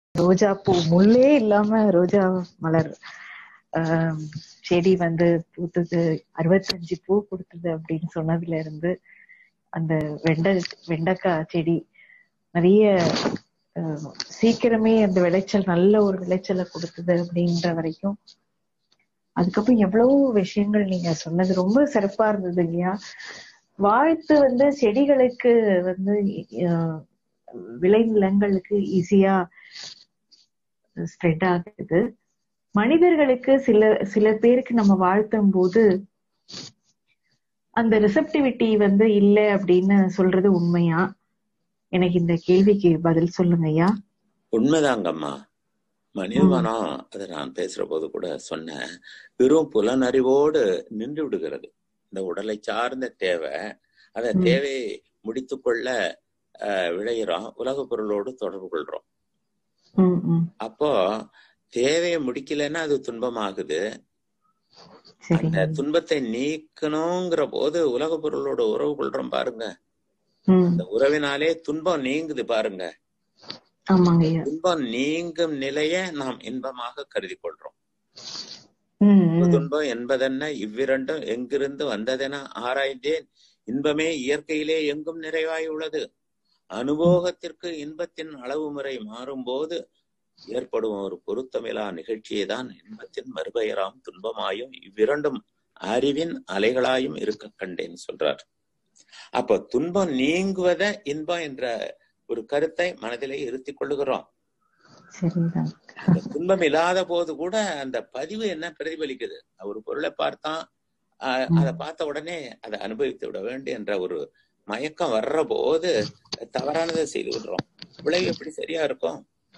ரோஜா பூ முள்ளே இல்லாம ரோஜா மலர் ஆஹ் செடி வந்து பூத்தது அறுபத்தஞ்சு பூ கொடுத்தது அப்படின்னு சொன்னதுல இருந்து அந்த வெண்டை வெண்டைக்காய் செடி நிறைய ஆஹ் சீக்கிரமே அந்த விளைச்சல் நல்ல ஒரு விளைச்சலை கொடுத்தது அப்படின்ற வரைக்கும் அதுக்கப்புறம் எவ்வளவு விஷயங்கள் நீங்க சொன்னது ரொம்ப சிறப்பா இருந்தது இல்லையா வாழ்த்து வந்து செடிகளுக்கு வந்து ஆஹ் விளைநிலங்களுக்கு ஈஸியா ஸ்ப்ரெட் ஆகுது மனிதர்களுக்கு சில சில பேருக்கு நம்ம வாழ்த்தும் போது அந்த ரிசப்டிவிட்டி வந்து இல்லை அப்படின்னு சொல்றது உண்மையா எனக்கு இந்த கேள்விக்கு பதில் சொல்லுங்க ஐயா உண்மைதாங்கம்மா மனித மனம் அதை நான் பேசுற போது கூட சொன்னேன் வெறும் புலனறிவோடு நின்று விடுகிறது இந்த உடலை சார்ந்த தேவை அந்த ம். தேவையை முடித்துக்கொள்ள அஹ், விளையிறோம் உலக பொருளோடு தொடர்பு கொள்றோம் ம், ம். அப்போ தேவையை முடிக்கலைன்னா அது துன்பமாகுது சரிங்க அந்த துன்பத்தை நீக்கணுங்கிற போது உலக பொருளோட உறவு கொள்றோம் பாருங்க ம் அந்த உறவினாலே துன்பம் நீங்குது பாருங்க ஆமாங்க ஐயா துன்பம் நீங்கும் நிலைய நாம் இன்பமாக கருதி கொள்றோம் ம், இன்ப ம். துன்பம் என்பதென்ன இவ்விரண்டும் எங்கிருந்து வந்ததென ஆராய்ந்தேன் இன்பமே இயற்கையிலே எங்கும் நிறைவாய் உள்ளது அனுபவத்திற்கு இன்பத்தின் அளவு முறை மாறும்போது ஏற்படும் ஒரு பொருத்தமிலா நிகழ்ச்சியை தான் இன்பத்தின் மறுபெயராம் துன்பமாயும் இவ்விரண்டும் அறிவின் அலைகளாயும் இருக்க கண்டேன் சொல்றார் அப்ப துன்பம் நீங்குவத இன்பம் என்ற ஒரு கருத்தை மனதிலே இருத்திக் கொள்ளுகிறோம் சரிதான் அந்த துன்பம் இல்லாத போது கூட அந்த பதிவு என்ன பிரதிபலிக்குது ஒரு பொருளை பார்த்தான் ஆஹ் ம். அதை பார்த்த உடனே அதை அனுபவித்து விட வேண்டும் என்ற ஒரு மயக்கம் வர்ற போது தவறானதை செய்து விடுறோம் விளைவு எப்படி சரியா இருக்கும்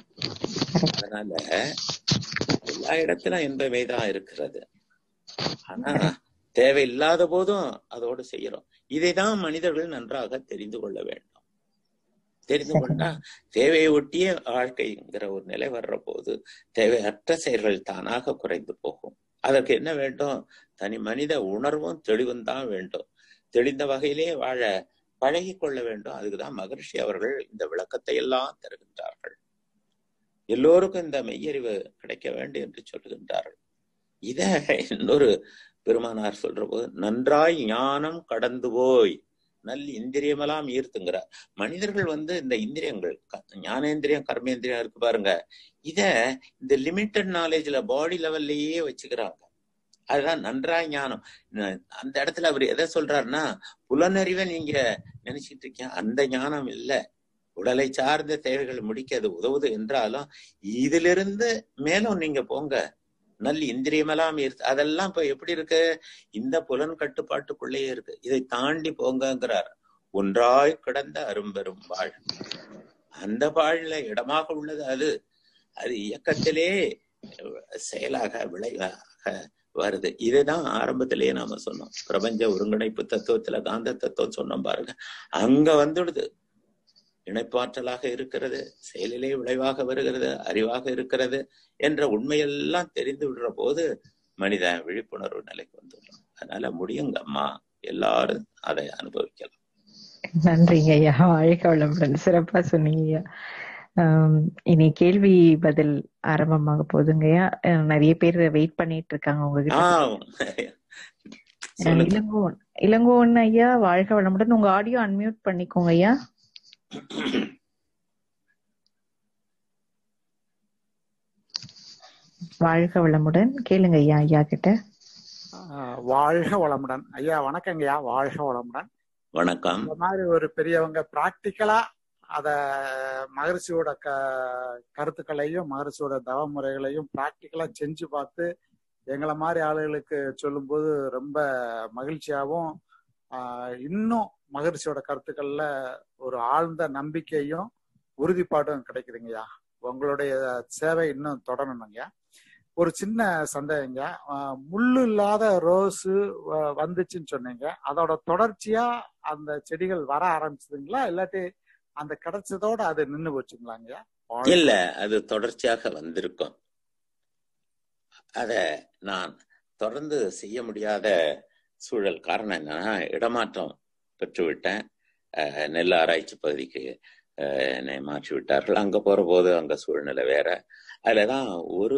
அதனால எல்லா இடத்திலும் இன்பமே தான் இருக்கிறது ஆனா தேவையில்லாத போதும் அதோடு செய்யறோம் இதைதான் மனிதர்கள் நன்றாக தெரிந்து கொள்ள வேண்டும் தெரிந்து சரி. கொண்டா தேவையை ஒட்டிய வாழ்க்கைங்கிற ஒரு நிலை வர்ற போது தேவையற்ற செயல்கள் தானாக குறைந்து போகும் அதற்கு என்ன வேண்டும் தனி மனித உணர்வும் தெளிவும் தான் வேண்டும் தெளிந்த வகையிலே வாழ பழகி கொள்ள வேண்டும் அதுக்குதான் மகர்ஷி அவர்கள் இந்த விளக்கத்தை எல்லாம் தருகின்றார்கள் எல்லோருக்கும் இந்த மெய்யறிவு கிடைக்க வேண்டும் என்று சொல்லுகின்றார்கள் இத இன்னொரு பெருமானார் சொல்ற போது நன்றாய் ஞானம் கடந்து போய் நல் இந்திரியமெல்லாம் ஈர்த்துங்கிறார் மனிதர்கள் வந்து இந்த இந்திரியங்கள் க- ஞானேந்திரியம் கர்மேந்திரியம் இருக்கு பாருங்க இத இந்த லிமிட்டட் நாலேஜ்ல பாடி லெவல்லயே வச்சுக்கிறாங்க அதுதான் நன்றாய் ஞானம் ந- அந்த இடத்துல அவர் எதை சொல்றாருன்னா புலனறிவை நீங்க நினைச்சிட்டு இருக்கீங்க அந்த ஞானம் இல்ல உடலை சார்ந்த தேவைகளை முடிக்க அது உதவுது என்றாலும் இதிலிருந்து மேலும் நீங்க போங்க நல் இந்திரியமெல்லாம் இருக்கு அதெல்லாம் இப்ப எப்படி இருக்கு இந்த புலன் கட்டுப்பாட்டுக்குள்ளேயே இருக்கு இதை தாண்டி போங்கங்கிறார் ஒன்றாய் கிடந்த அரும்பெரும் வாழ் அந்த வாழ்ல இடமாக உள்ளது அது அது இயக்கத்திலே செயலாக விளைவாக வருது இதுதான் ஆரம்பத்திலேயே நாம சொன்னோம் பிரபஞ்ச ஒருங்கிணைப்பு தத்துவத்துல காந்த தத்துவம் சொன்னோம் பாருங்க அங்க வந்துடுது இணைப்பாற்றலாக இருக்கிறது செயலிலே விளைவாக வருகிறது அறிவாக இருக்கிறது என்ற உண்மையெல்லாம் தெரிந்து விடுற போது மனிதன் விழிப்புணர்வு நிலைக்கு வந்துடுறான் அதனால முடியுங்க அம்மா எல்லாரும் அதை அனுபவிக்கலாம் நன்றிங்க ஐயா வாழ்க வளமுடன் சிறப்பா சொன்னீங்க ஐயா ஆம், இனி கேள்வி பதில் ஆரம்பமாக போகுதுங்க ஐயா அஹ் நிறைய பேர் வெயிட் பண்ணிட்டு இருக்காங்க உங்ககிட்ட ஆஹ் அஹ் சொல்லுங்க இளங்கோவன் இளங்கோவன் ஐயா வாழ்க வளமுடன் உங்க ஆடியோ அன்மியூட் பண்ணிக்கோங்க ஐயா வாழ்க வளமுடன் கேளுங்க ஐயா ஐயா கிட்ட ஆஹ் வாழ்க வளமுடன் ஐயா வணக்கங்கய்யா வாழ்க வளமுடன் வணக்கம் இந்த மாதிரி ஒரு பெரியவங்க பிராக்டிக்கலா அத மகரிஷியோட க கருத்துக்களையும் மகரிஷியோட தவ முறைகளையும் பிராக்டிக்கலா செஞ்சு பார்த்து எங்களை மாதிரி ஆளுகளுக்கு சொல்லும்போது ரொம்ப மகிழ்ச்சியாவும் ஆஹ் இன்னும் மகரிஷியோட கருத்துக்கள்ல ஒரு ஆழ்ந்த நம்பிக்கையும் உறுதிப்பாடும் கிடைக்குதுங்கய்யா உங்களுடைய சேவை இன்னும் தொடரணுங்கய்யா ஒரு சின்ன சந்தேகங்க ஆஹ் முள்ளு இல்லாத ரோஸு வ- வந்துச்சுன்னு சொன்னீங்க அதோட தொடர்ச்சியா அந்த செடிகள் வர ஆரம்பிச்சதுங்களா இல்லாட்டி அந்த கிடைச்சதோட அது நின்னு போச்சுங்களாங்கய்யா இல்ல அது தொடர்ச்சியாக வந்திருக்கும் அத நான் தொடர்ந்து செய்ய முடியாத சூழல் காரணம் என்னன்னா இடமாற்றம் பெற்றுவிட்டேன் அஹ், நெல் ஆராய்ச்சி பகுதிக்கு அஹ், என்னை மாற்றி விட்டார்கள் அங்க போற போது அங்க சூழ்நிலை வேற அதுலதான் ஒரு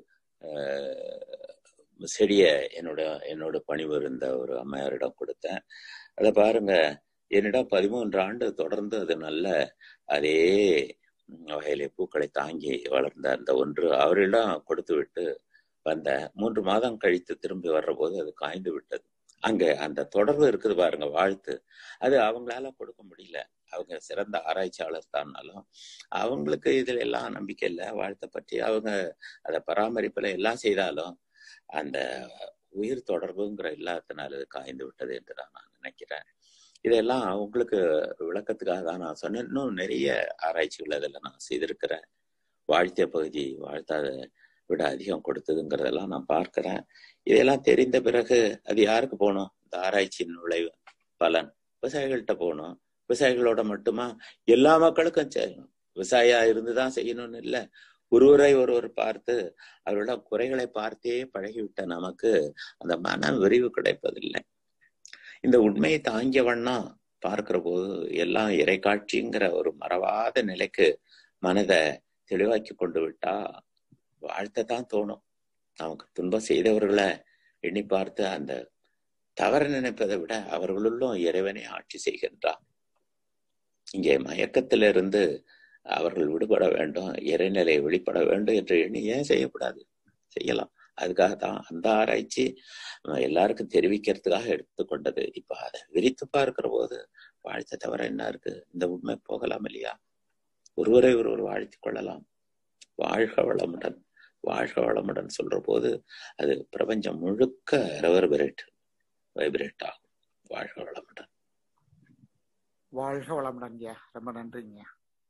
அஹ், செடிய என்னோட என்னோட பணிபுரிந்த ஒரு அம்மையாரிடம் கொடுத்தேன் அதை பாருங்க என்னிடம் பதிமூன்று ஆண்டு தொடர்ந்து அது நல்ல அதே வகையிலே பூக்களை தாங்கி வளர்ந்த அந்த ஒன்று அவரிடம் கொடுத்து விட்டு வந்த மூன்று மாதம் கழித்து திரும்பி வர்ற போது அது காய்ந்து விட்டது அங்க அந்த தொடர்பு இருக்குது பாருங்க வாழ்த்து அது அவங்களால கொடுக்க முடியல அவங்க சிறந்த ஆராய்ச்சியாளர் தான்னாலும் அவங்களுக்கு இதுல எல்லாம் நம்பிக்கை இல்லை வாழ்த்தை பற்றி அவங்க அதை பராமரிப்புல எல்லாம் செய்தாலும் அந்த உயிர் தொடர்புங்கிற இல்லாததுனால அது காய்ந்து விட்டது என்று தான் நான் நினைக்கிறேன் இதெல்லாம் உங்களுக்கு விளக்கத்துக்காக தான் நான் சொன்னேன் இன்னும் நிறைய ஆராய்ச்சிகள் அதில் நான் செய்திருக்கிறேன் வாழ்த்திய பகுதி வாழ்த்தாத விட அதிகம் கொடுத்ததுங்கிறதெல்லாம் நான் பார்க்கிறேன் இதெல்லாம் தெரிந்த பிறகு அது யாருக்கு போகணும் இந்த ஆராய்ச்சியின் விளைவு பலன் விவசாயிகள்கிட்ட போகணும் விவசாயிகளோட மட்டுமா எல்லா மக்களுக்கும் செய்யணும் விவசாயியா இருந்துதான் செய்யணும்னு இல்லை ஒருவரை ஒருவர் பார்த்து அவரோட குறைகளை பார்த்தே பழகிவிட்ட நமக்கு அந்த மன விரிவு கிடைப்பதில்லை இந்த உண்மையை தாங்கிய வண்ணம் பார்க்கிற போது எல்லாம் இறைக்காட்சிங்கிற ஒரு மறவாத நிலைக்கு மனதை தெளிவாக்கி கொண்டு விட்டா வாழ்த்தத்தான் தோணும் நமக்கு துன்பம் செய்தவர்களை எண்ணி பார்த்து அந்த தவறு நினைப்பதை விட அவர்களுள்ளும் இறைவனை ஆட்சி செய்கின்றான் இங்கே மயக்கத்திலிருந்து அவர்கள் விடுபட வேண்டும் இறைநிலை வெளிப்பட வேண்டும் என்று எண்ணி ஏன் செய்யக்கூடாது செய்யலாம் அதுக்காக தான் அந்த ஆராய்ச்சி நம்ம எல்லாருக்கும் தெரிவிக்கிறதுக்காக எடுத்துக்கொண்டது இப்ப அதை விரித்து பார்க்கிற போது வாழ்த்த தவிர என்ன இருக்கு இந்த உண்மை போகலாம் இல்லையா ஒருவரை ஒருவர் வாழ்த்திக் கொள்ளலாம் வாழ்க வளமுடன் வாழ்க வளமுடன் சொல்ற போது அது பிரபஞ்சம் முழுக்க ரெவர்பரேட் வைப்ரேட் ஆகும் வாழ்க வளமுடன் வாழ்க வளமுடன் ஐயா ரொம்ப நன்றிங்க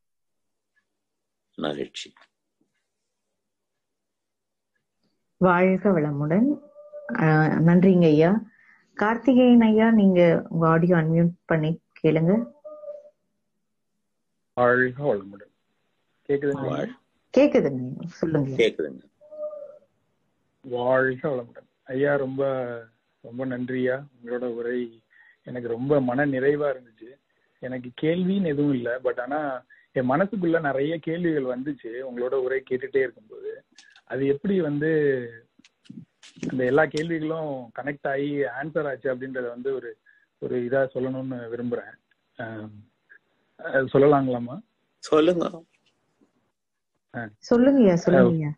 மகிழ்ச்சி வாழ்க வளமுடன் ஆஹ் நன்றிங்க ஐயா கார்த்திகேயன் ஐயா நீங்க உங்க ஆடியோ அன்மியூட் பண்ணி கேளுங்க வாழ்க வளமுடன் கேக்குதுங்களா வாழ் கேக்குதுங்க சொல்லுங்க கேக்குதுங்க வாழ்க வளமுடன் ஐயா ரொம்ப ரொம்ப நன்றியா உங்களோட உரை எனக்கு ரொம்ப மன நிறைவா இருந்துச்சு எனக்கு கேள்வின்னு எதுவும் இல்லை பட் ஆனா என் மனசுக்குள்ள நிறைய கேள்விகள் வந்துச்சு உங்களோட உரை கேட்டுட்டே இருக்கும்போது அது எப்படி வந்து அந்த எல்லா கேள்விகளும் கனெக்ட் ஆகி ஆன்சர் ஆச்சு அப்படின்றத வந்து ஒரு ஒரு இதா சொல்லணும்னு விரும்புறேன் ஆஹ் அது சொல்லலாங்களாமா சொல்லுங்க சொல்லுங்கய்யா சொல்லுங்கய்யா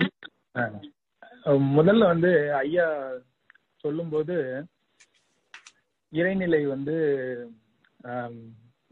ஆஹ் முதல்ல வந்து ஐயா சொல்லும்போது இறைநிலை வந்து ஆம்,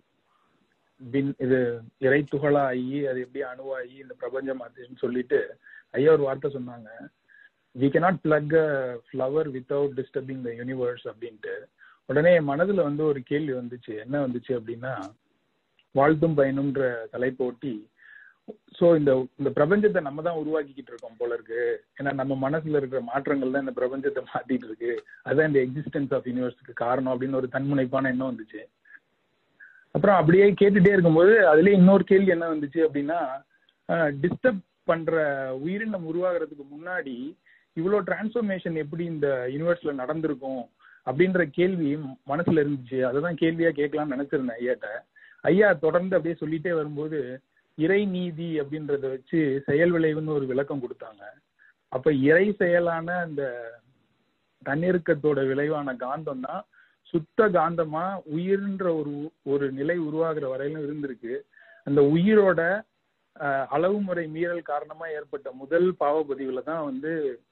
பின் இது இறை துகளாகி அது எப்படி அணுவாகி இந்த பிரபஞ்சம் ஆச்சுன்னு சொல்லிட்டு ஐயா ஒரு வார்த்தை சொன்னாங்க we cannot plug a flower without disturbing the universe அப்படின்ட்டு உடனே என் மனதுல வந்து ஒரு கேள்வி வந்துச்சு என்ன வந்துச்சு அப்படின்னா வாழ்த்தும் பயனும்ன்ற தலைப்போட்டி சோ இந்த இந்த பிரபஞ்சத்தை நம்ம தான் உருவாக்கிக்கிட்டு இருக்கோம் போல இருக்கு ஏன்னா நம்ம மனசுல இருக்கிற மாற்றங்கள் தான் இந்த பிரபஞ்சத்தை மாத்திட்டு இருக்கு அதான் இந்த எக்ஸிஸ்டன்ஸ் ஆஃப் யூனிவர்ஸ்க்கு காரணம் அப்படின்னு ஒரு தன்முனைப்பான எண்ணம் வந்துச்சு அப்புறம் அப்படியே கேட்டுட்டே இருக்கும்போது அதுலயே இன்னொரு கேள்வி என்ன வந்துச்சு அப்படின்னா டிஸ்டர்ப் பண்ற உயிரினம் உருவாகிறதுக்கு முன்னாடி இவ்வளவு டிரான்ஸ்ஃபர்மேஷன் எப்படி இந்த யூனிவர்ஸ்ல நடந்திருக்கும் அப்படின்ற கேள்வி மனசுல இருந்துச்சு அததான் கேள்வியா கேட்கலாம்னு நினைச்சிருந்தேன் ஐயாட்ட ஐயா தொடர்ந்து அப்படியே சொல்லிட்டே வரும்போது இறை நீதி அப்படின்றத வச்சு செயல் விளைவுன்னு ஒரு விளக்கம் கொடுத்தாங்க அப்ப இறை செயலான அந்த தன்னிறுக்கத்தோட விளைவான காந்தம் தான் சுத்த காந்தமா உயிர்ன்ற ஒரு ஒரு நிலை உருவாகிற வரையிலும் இருந்திருக்கு அந்த உயிரோட அஹ், அளவு முறை மீறல் காரணமா ஏற்பட்ட முதல் பாவப்பதிவுல தான் வந்து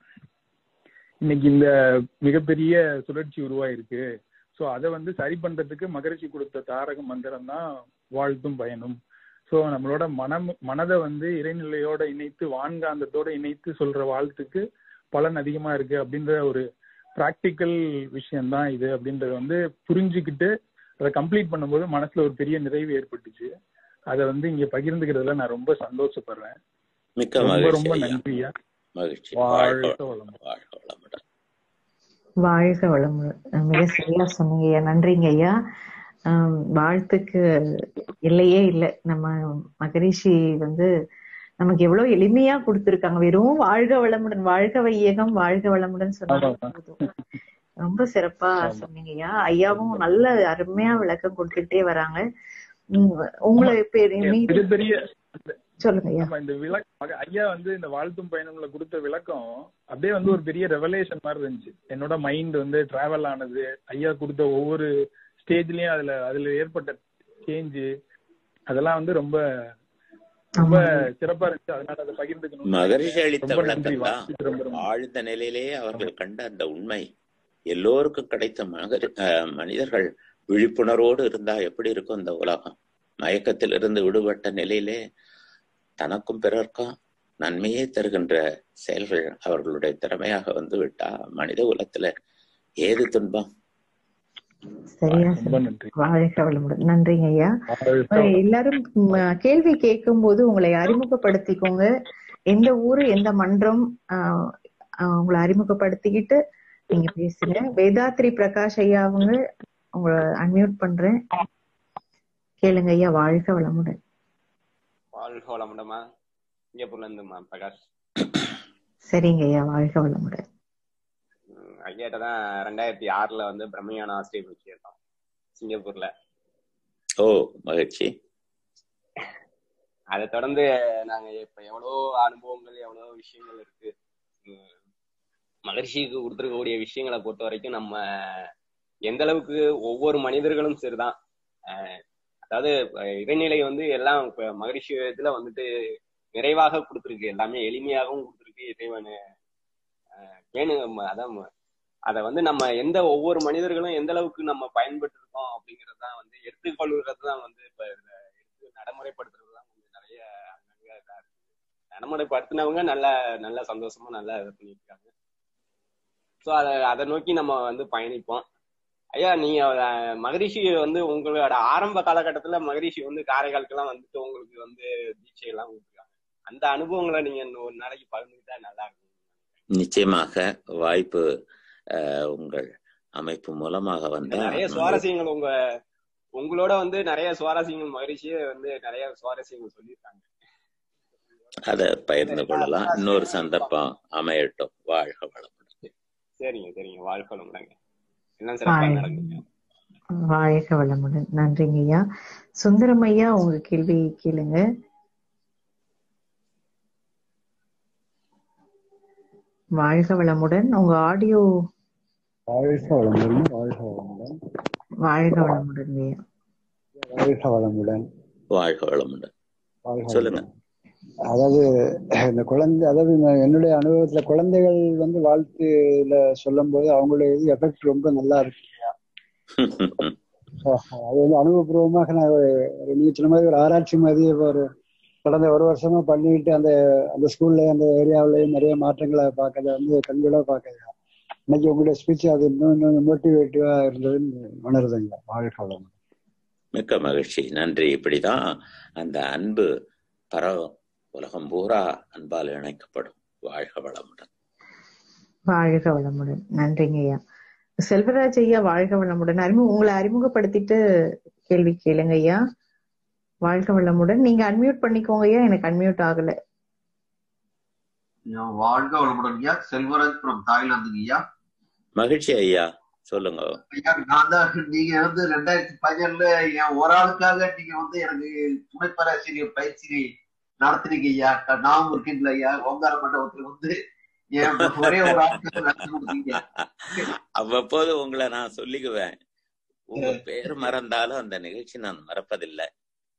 இன்னைக்கு இந்த மிகப்பெரிய சுழற்சி உருவாயிருக்கு ஸோ அதை வந்து சரி பண்றதுக்கு மகரிஷி கொடுத்த தாரக மந்திரம் தான் வாழ்த்தும் பயனும் ஸோ நம்மளோட மனம் மனதை வந்து இறைநிலையோட இணைத்து வான்காந்தத்தோட இணைத்து சொல்ற வாழ்த்துக்கு பலன் அதிகமா இருக்கு அப்படின்ற ஒரு ப்ராக்டிக்கல் விஷயம்தான் இது அப்படின்றத வந்து புரிஞ்சுக்கிட்டு அதை கம்ப்ளீட் பண்ணும்போது மனசுல ஒரு பெரிய நிறைவு ஏற்பட்டுச்சு அதை வந்து இங்க பகிர்ந்துக்கிறதுல நான் ரொம்ப சந்தோஷப்படுறேன் மிக்க ரொம்ப மகிழ்ச்சி ரொம்ப ஐயா நன்றியா மகிழ்ச்சி வாழ்க வாழ்க வளமுடன் வாழ்க வளமுடன் வாழ்க வளமுடன் மிக சரியா சொன்னீங்க ஐயா நன்றிங்க ஐயா ஆம், வாழ்த்துக்கு இல்லையே இல்லை நம்ம மகரிஷி வந்து நமக்கு எவ்வளவு எளிமையா கொடுத்திருக்காங்க வெறும் வாழ்க வளமுடன் வாழ்க வையகம் வாழ்க வளமுடன் சொன்னாலே ஆமா. போதும் ரொம்ப சிறப்பா ஆமா. சொன்னீங்க ஐயா ஐயாவும் நல்ல அருமையா விளக்கம் கொடுத்துக்கிட்டே வராங்க உம், உங்களை பேரு மீது மிகப்பெரிய சொல்லுங்க ஐயா ஆமா இந்த விளக்கம் ஐயா வந்து இந்த வாழ்த்தும் பயணம்ல கொடுத்த விளக்கம் அப்படியே வந்து ஒரு பெரிய ரெவலேஷன் மாதிரி இருந்துச்சு என்னோட மைண்ட் வந்து டிராவல் ஆனது ஐயா கொடுத்த ஒவ்வொரு ஸ்டேஜ்லயும் அதுல அதுல ஏற்பட்ட சேஞ்ச் அதெல்லாம் வந்து ரொம்ப ரொம்ப சிறப்பா இருந்துச்சு அதனால அதை பகிர்ந்துக்கணும் மகரிஷி அளித்த ரொம்ப நன்றி விளக்கம் தான் வாழ்த்துக்கு ரொம்ப ரொம்ப ஆழ்ந்த நிலையிலேயே அவர்கள் கண்ட அந்த உண்மை எல்லோருக்கும் கிடைத்த மகரி அஹ், மனிதர்கள் விழிப்புணர்வோடு இருந்தா எப்படி இருக்கும் இந்த உலகம் மயக்கத்திலிருந்து விடுபட்ட நிலையிலே தனக்கும் பிறர்க்கும் நன்மையே தருகின்ற செயல்கள் அவர்களுடைய திறமையாக வந்து விட்டா மனித குலத்துல ஏது துன்பம் சரியா ரொம்ப சொன்னீங்க. நன்றி வாழ்க வளமுடன் நன்றிங்க ஐயா வாழ்க எல்லாரும் ம், கேள்வி கேட்கும் போது உங்களை அறிமுகப்படுத்திக்கோங்க எந்த ஊரு எந்த மன்றம் ஆஹ், ஆஹ், உங்களை அறிமுகப்படுத்திக்கிட்டு நீங்க பேசுங்க வேதாத்ரி பிரகாஷ் ஐயா அவங்க உங்களை அன்மியூட் பண்றேன் கேளுங்க ஐயா வாழ்க வளமுடன் வாழ்க வளமுடமா சிங்கப்பூர்ல இருந்துமா பிரகாஷ் சரிங்க ஐயா வாழ்க வளமுடன் உம் ஐயாட்ட தான் ரெண்டாயிரத்தி ஆறுல வந்து பிரம்மஞான ஆசிரியர் பயிற்சி எடுத்தோம் சிங்கப்பூர்ல ஓ மகிழ்ச்சி அதை தொடர்ந்து நாங்க இப்ப எவ்வளோ அனுபவங்கள் எவ்வளோ விஷயங்கள் இருக்கு உம் மகர்ஷிக்கு கொடுத்துருக்கக்கூடிய விஷயங்களை பொறுத்த வரைக்கும் நம்ம எந்த அளவுக்கு ஒவ்வொரு மனிதர்களும் சரிதான் அஹ் அதாவது அஹ் இறைநிலை வந்து எல்லாம் இப்ப மகரிஷி இதுல வந்துட்டு நிறைவாக கொடுத்துருக்கு எல்லாமே எளிமையாகவும் கொடுத்துருக்கு இறைவன் அஹ் வேணும் அதான் அதை வந்து நம்ம எந்த ஒவ்வொரு மனிதர்களும் எந்த அளவுக்கு நம்ம பயன்பட்டு இருக்கோம் அப்படிங்கிறது தான் வந்து எடுத்துக்கொள்கிறது தான் வந்து இப்ப இதுல எடுத்து நடைமுறைப்படுத்துறது தான் கொஞ்சம் நிறைய அங்கங்க இதா இருக்கு நடைமுறைப்படுத்தினவங்க நல்ல நல்ல சந்தோஷமா நல்லா இது பண்ணியிருக்காங்க ஸோ அதை அதை நோக்கி நம்ம வந்து பயணிப்போம் ஐயா நீங்க அஹ், மகரிஷி வந்து உங்களோட ஆரம்ப காலகட்டத்துல மகரிஷி வந்து காரைக்காலுக்கெல்லாம் வந்துட்டு உங்களுக்கு வந்து தீட்சை எல்லாம் கொடுத்துருக்காங்க அந்த அனுபவங்களை நீங்க இன்னும் ஒரு நாளைக்கு பகிர்ந்துக்கிட்டா நல்லா இருக்கும் நிச்சயமாக வாய்ப்பு அஹ், உங்கள் அமைப்பு மூலமாக வந்தா நிறைய நான் சுவாரஸ்யங்கள் உங்க உங்களோட வந்து நிறைய சுவாரஸ்யங்கள் மகிழ்ச்சியே வந்து நிறைய சுவாரஸ்யங்கள் சொல்லியிருக்காங்க அதை பகிர்ந்து கொள்ளலாம் இன்னொரு சந்தர்ப்பம் அமையட்டும் வாழ்க வளமுடன் சரிங்க சரிங்க வாழ்க்கை வளமுடங்க எல்லாம் சிறப்பா வாழ்க நடக்குங்க வாழ்க வளமுடன் நன்றிங்க ஐயா சுந்தரம் ஐயா உங்க கேள்வி கேளுங்க வாழ்க வளமுடன் உங்க ஆடியோ வாழ்க வளமுடன் வாழ்க வளமுடன் வாழ்க வளமுடன் ஐயா வாழ்க வளமுடன் வாழ்க வளமுடன் வாழ்க சொல்லுங்க. வளமுடன் அதாவது இந்த குழந்தை அதாவது நான் என்னுடைய அனுபவத்துல குழந்தைகள் வந்து வாழ்த்துல சொல்லும் போது அவங்களுடைய எஃபெக்ட் ரொம்ப நல்லா இருக்கு அது வந்து அனுபவபூர்வமாக நான் ஒரு ஒரு நீங்க சொன்ன மாதிரி ஒரு ஆராய்ச்சி மாதிரி ஒரு கடந்த ஒரு வருஷமா பண்ணிட்டு அந்த அந்த ஸ்கூல்ல அந்த ஏரியாவிலயும் நிறைய மாற்றங்களை பார்க்கறத வந்து கண்கூட பார்க்கறது இன்னைக்கு உங்களுடைய ஸ்பீச் அது இன்னும் இன்னும் மோட்டிவேட்டிவா இருந்ததுன்னு உணருதுங்க வாழ்க வளமுடன் மிக்க மகிழ்ச்சி நன்றி இப்படிதான் அந்த அன்பு பரவும் உலகம் பூரா அன்பால் இணைக்கப்படும் வாழ்க வளமுடன் வாழ்க வளமுடன் நன்றிங்க ஐயா செல்வராஜ் ஐயா வாழ்க வளமுடன் அறிமுக உங்களை அறிமுகப்படுத்திட்டு கேள்வி கேளுங்க ஐயா வாழ்க வளமுடன் நீங்க அன்மியூட் பண்ணிக்கோங்க ஐயா எனக்கு அன்மியூட் ஆகல ஐயா, வாழ்க வளமுடன் ஐயா செல்வராஜ் from தாய்லாந்துங்க ஐயா மகிழ்ச்சி ஐயா சொல்லுங்க ஐயா நான் தான் நீங்க வந்து ரெண்டாயிரத்தி பதினேழுல என் ஒரு ஆளுக்காக நீங்க வந்து எனக்கு துணை பேராசிரியர் பயிற்சி நடத்துனீங்க ஐயா நாமும் இருக்கீங்களா ஐயா ஓங்கார மண்டபத்துல வந்து என் ஒரே ஒரு ஆளுக்காக நடத்தி கொடுத்தீங்க அவ்வப்போது உங்களை நான் சொல்லிக்குவேன் உங்க பேர் மறந்தாலும் அந்த நிகழ்ச்சி நான் மறப்பதில்லை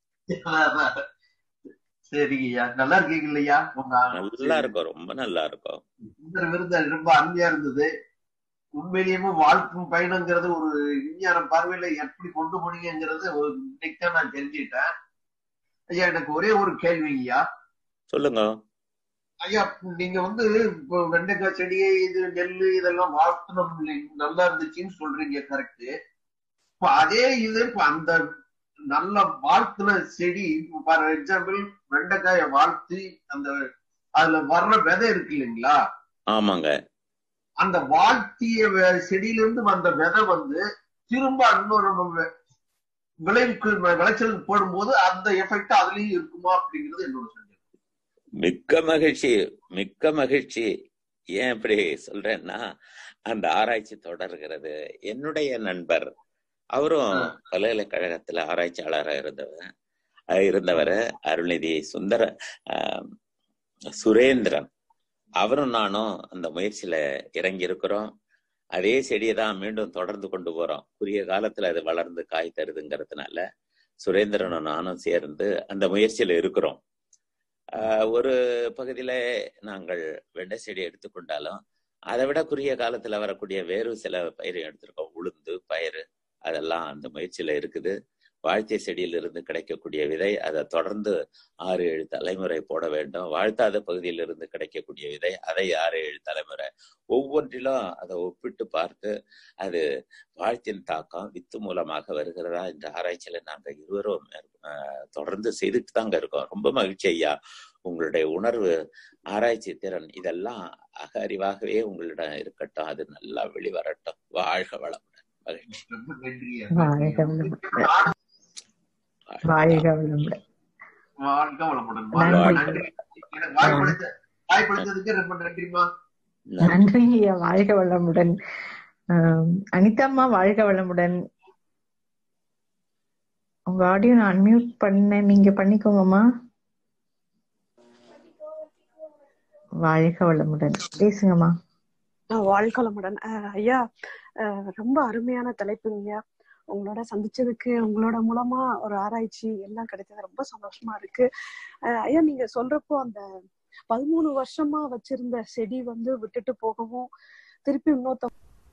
சரிங்க ஐயா நல்லா இருக்கீங்க இல்லையா உங்க நல்லா இருக்கும் ரொம்ப நல்லா இருக்கும் இந்த விருது ரொம்ப அருமையா இருந்தது உண்மையிலேயுமே வாழ்க்கும் பயணங்கிறது ஒரு விஞ்ஞான பார்வையில எப்படி கொண்டு போனீங்கிறது ஒரு இன்னைக்கு தான் நான் தெரிஞ்சுக்கிட்டேன் ஐயா எனக்கு ஒரே ஒரு கேள்வி ஐயா சொல்லுங்க ஐயா நீங்க வந்து இப்போ வெண்டைக்காய் செடியை இது நெல்லு இதெல்லாம் வாழ்த்தணும் இல்லைங்க, நல்லா இருந்துச்சுன்னு சொல்றீங்க கரெக்ட் இப்ப அதே இது இப்ப அந்த நல்ல வாழ்த்துன செடி ஃபார் எக்ஸாம்பிள் வெண்டைக்காயை வாழ்த்தி அந்த அதுல வர்ற விதை இருக்கு இல்லைங்களா ஆமாங்க அந்த வாழ்த்திய வெ- செடியிலிருந்து வந்த விதை வந்து திரும்ப இன்னொரு நம்ம விளைவுக்கு விளைச்சலுக்கு போடும்போது அந்த எஃபெக்ட் அதுலயும் இருக்குமா அப்படிங்கிறது என்னோட சந்தேகம் மிக்க மகிழ்ச்சி மிக்க மகிழ்ச்சி ஏன் இப்படி சொல்றேன்னா அந்த ஆராய்ச்சி தொடர்கிறது என்னுடைய நண்பர் அவரும் பல்கலைக்கழகத்துல ஆராய்ச்சியாளரா இருந்தவர் அஹ் இருந்தவர் அருள்நிதி சுந்தர ஆஹ் சுரேந்திரன் அவரும் நானும் அந்த முயற்சியில இறங்கி இருக்கிறோம் அதே செடியை தான் மீண்டும் தொடர்ந்து கொண்டு போறோம் குறுகிய காலத்துல அது வளர்ந்து காய் தருதுங்கிறதுனால சுரேந்திரனும் நானும் சேர்ந்து அந்த முயற்சியில இருக்கிறோம் ஆஹ் ஒரு பகுதியில நாங்கள் வெண்டை செடி எடுத்துக்கொண்டாலும் அதை விட குறுகிய காலத்துல வரக்கூடிய வேறு சில பயிரை எடுத்திருக்கோம் உளுந்து பயிறு அதெல்லாம் அந்த முயற்சியில இருக்குது வாழ்த்தை செடியிலிருந்து கிடைக்கக்கூடிய விதை அதை தொடர்ந்து ஆறு ஏழு தலைமுறை போட வேண்டும் வாழ்த்தாத பகுதியிலிருந்து கிடைக்கக்கூடிய விதை அதை ஆறு ஏழு தலைமுறை ஒவ்வொன்றிலும் அதை ஒப்பிட்டு பார்த்து அது வாழ்த்தின் தாக்கம் வித்து மூலமாக வருகிறதா என்ற ஆராய்ச்சியில நாங்க இருவரும் அஹ், தொடர்ந்து செய்துட்டு தாங்க இருக்கோம் ரொம்ப மகிழ்ச்சி ஐயா உங்களுடைய உணர்வு ஆராய்ச்சி திறன் இதெல்லாம் அக அறிவாகவே உங்களிடம் இருக்கட்டும் அது நல்லா வெளிவரட்டும் வாழ்க வளமுடன் மகிழ்ச்சி ரொம்ப நன்றி வாழ்க வளமுடன் வாழ்க வளமுடன் வாழ்க வளமுடன் நன்றி. வாழ்க நன்றி எனக்கு வாய்ப்பளித்த வாய்ப்பளித்ததுக்கு ரொம்ப நன்றிமா நன்றி நன்றி ஐயா வாழ்க வளமுடன் ஆம், அனிதாம்மா வாழ்க வளமுடன் உங்க ஆடியோ நான் அன்மியூட் பண்ண நீங்க பண்ணிக்கோங்கம்மா வாழ்க வளமுடன் பேசுங்கம்மா ஆஹ் வாழ்க வளமுடன் ஆஹ் ஐயா ஆஹ் ரொம்ப அருமையான தலைப்புங்க உங்களோட சந்திச்சதுக்கு உங்களோட மூலமா ஒரு ஆராய்ச்சி எல்லாம் கிடைச்சது ரொம்ப சந்தோஷமா இருக்கு ஆஹ் ஐயா நீங்க சொல்றப்போ அந்த பதிமூணு வருஷமா வச்சிருந்த செடி வந்து விட்டுட்டு போகவும் திருப்பி இன்னொருத்த